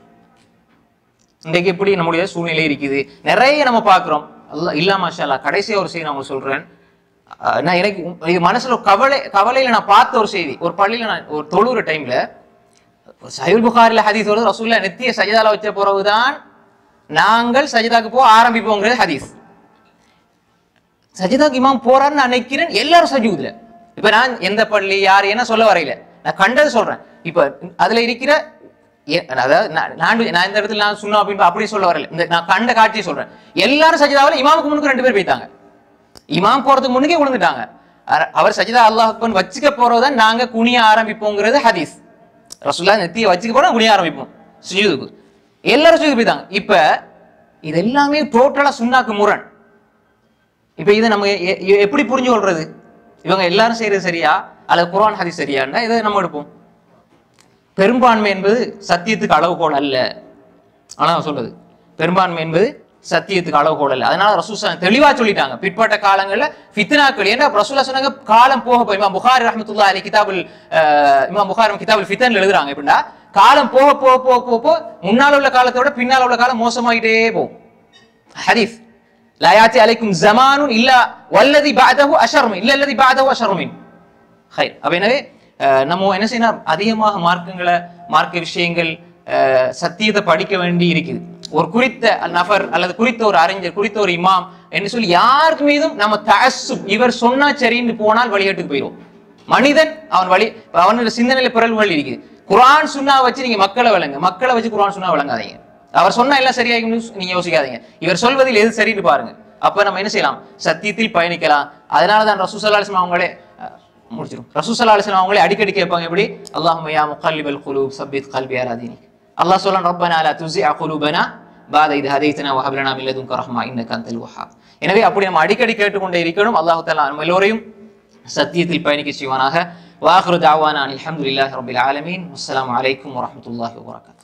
[SPEAKER 1] இன்றைக்கு எப்படி நம்முடைய சூழ்நிலை இருக்குது நிறைய நம்ம பார்க்கிறோம் அல்ல இல்லா மாஷா அல்லாஹ் கடைசியா ஒரு செய்தி நான் உங்களுக்கு சொல்றேன் அஹ் நான் எனக்கு உ- இது மனசுல ஒரு கவலை கவலையில நான் பார்த்த ஒரு செய்தி ஒரு பள்ளியில நான் ஒரு தொழுகிற டைம்ல சஹீல் புகாரில ஹதீஸ் வருது ரசூல்லா நெத்திய சஜிதால வச்ச பிறகுதான் நாங்கள் சஜிதாக்கு போக ஆரம்பிப்போங்கிறது ஹதீஸ் சஜிதாக்கு இமாம் போறான்னு நான் நினைக்கிறேன் எல்லாரும் சஜூதுல இப்ப நான் எந்த பள்ளி யார் என்ன சொல்ல வரையில நான் கண்டது சொல்றேன் இப்ப அதுல இருக்கிற எ- அதாவது நான் நான் நான் இந்த இடத்துல நான் சொன்னோம் அப்படின்னு அப்படி சொல்ல வரல இந்த நான் கண்ட காட்சியை சொல்றேன் எல்லாரும் சஜிதாவில் இமாமுக்கு முன்னுக்கு ரெண்டு பேர் போய்த்தாங்க இமாம் போறதுக்கு முன்னுக்கே விழுந்துட்டாங்க அர- அவர் சஜிதா அல்லாஹ் அக்பர் வச்சுக்க போறதான் நாங்க குனிய ஆரம்பிப்போங்கிறது ஹதீஸ் ரசூல்லா நெத்தியை வச்சுக்க போறோம் குனிய ஆரம்பிப்போம் சுஜூதுக்கு எல்லாரும் சுஜூது போய்த்தாங்க இப்ப இது எல்லாமே டோட்டலா சுண்ணாக்கு முரண் இப்ப இதை நம்ம எ- எ- எப்படி புரிஞ்சு கொள்றது இவங்க எல்லாரும் செய்யறது சரியா அல்லது குர்ஆன் ஹதீஸ் சரியான்னா இதை நம்ம எடுப்போம் பெரும்பான்மை என்பது சத்தியத்துக்கு அளவுகோல் அல்ல ஆனா நான் சொல்றது பெரும்பான்மை என்பது சத்தியத்துக்கு அளவுகோல் அல்ல அதனால ரசூசா தெளிவா சொல்லிட்டாங்க பிற்பட்ட காலங்கள்ல ஃபித்னாக்கள் ஏன்னா ரசூலா சொன்னாங்க காலம் போக போய் இமாம் புகாரி ரஹ்மத்துல்லாஹி அலைஹி கிதாபுல் அஹ், இமாம் புகாரி கிதாபுல் ஃபித்ன் எழுதுறாங்க எப்படின்னா காலம் போக போக போக போக போக முன்னால உள்ள காலத்தோட பின்னால உள்ள காலம் மோசமாயிட்டே போகும் ஹதீஸ் லா யாத்தி அலைக்கும் ஜமானுன் இல்லா வல்லதி பஅதஹு அஷர் மின் இல்ல அல்லதி பஅதஹு அஷர் மின் ஹைர் அப்ப எனவே அஹ், நம்ம என்ன செய்யணும் அதிகமாக மார்க்கங்களை மார்க்க விஷயங்கள் அஹ், சத்தியத்தை படிக்க வேண்டி இருக்குது ஒரு குறித்த நபர் அல்லது குறித்த ஒரு அறிஞர் குறித்த ஒரு இமாம் என்று சொல்லி யாருக்கு மீதும் நம்ம தஅஸ்ஸுப் இவர் சொன்னா சரின்னு போனால் வழிகட்டுக்கு போயிடும் மனிதன் அவன் வழி அவனோட சிந்தனையில பிறழ்வுகள் இருக்குது குர்ஆன் சுன்னா வச்சு நீங்க மக்களை விளங்க மக்களை வச்சு குர்ஆன் சுன்னா விளங்காதீங்க அவர் சொன்னா எல்லாம் சரியாகும் நீங்க யோசிக்காதீங்க இவர் சொல்வதில் எது சரின்னு பாருங்க அப்ப நம்ம என்ன செய்யலாம் சத்தியத்தில் பயணிக்கலாம் அதனால தான் ரசூசல்லா அலிஸ்லாம் அவங்களே அஹ், முடிச்சிடும் ரசூசல்லா அலிஸ்லாம் அவங்களே அடிக்கடி கேட்பாங்க எப்படி அல்லாஹும்ம யா முகல்லிபல் குலூப் சப்பித் கல்பி அலா தீனிக் அல்லாஹ் சொல்றான் ரப்பனா லா துஸிஅ குலூபனா பாத இது ஹதைத்தனா வஹப் லனா மின் லதுன்க ரஹ்மா இன்னக அன்தல் வஹ்ஹாப் எனவே அப்படி நம்ம அடிக்கடி கேட்டுக்கொண்டே இருக்கணும் அல்லாஹ் தஆலா நம்ம எல்லோரையும் சத்தியத்தில் பயணிக்க செய்வானாக வாஹிரு தாவானா அல்ஹம்துலில்லாஹி ரப்பில் ஆலமீன் அஸ்ஸலாமு அலைக்கும் வரஹ்மத்துல்லாஹி வபரகாத்துஹு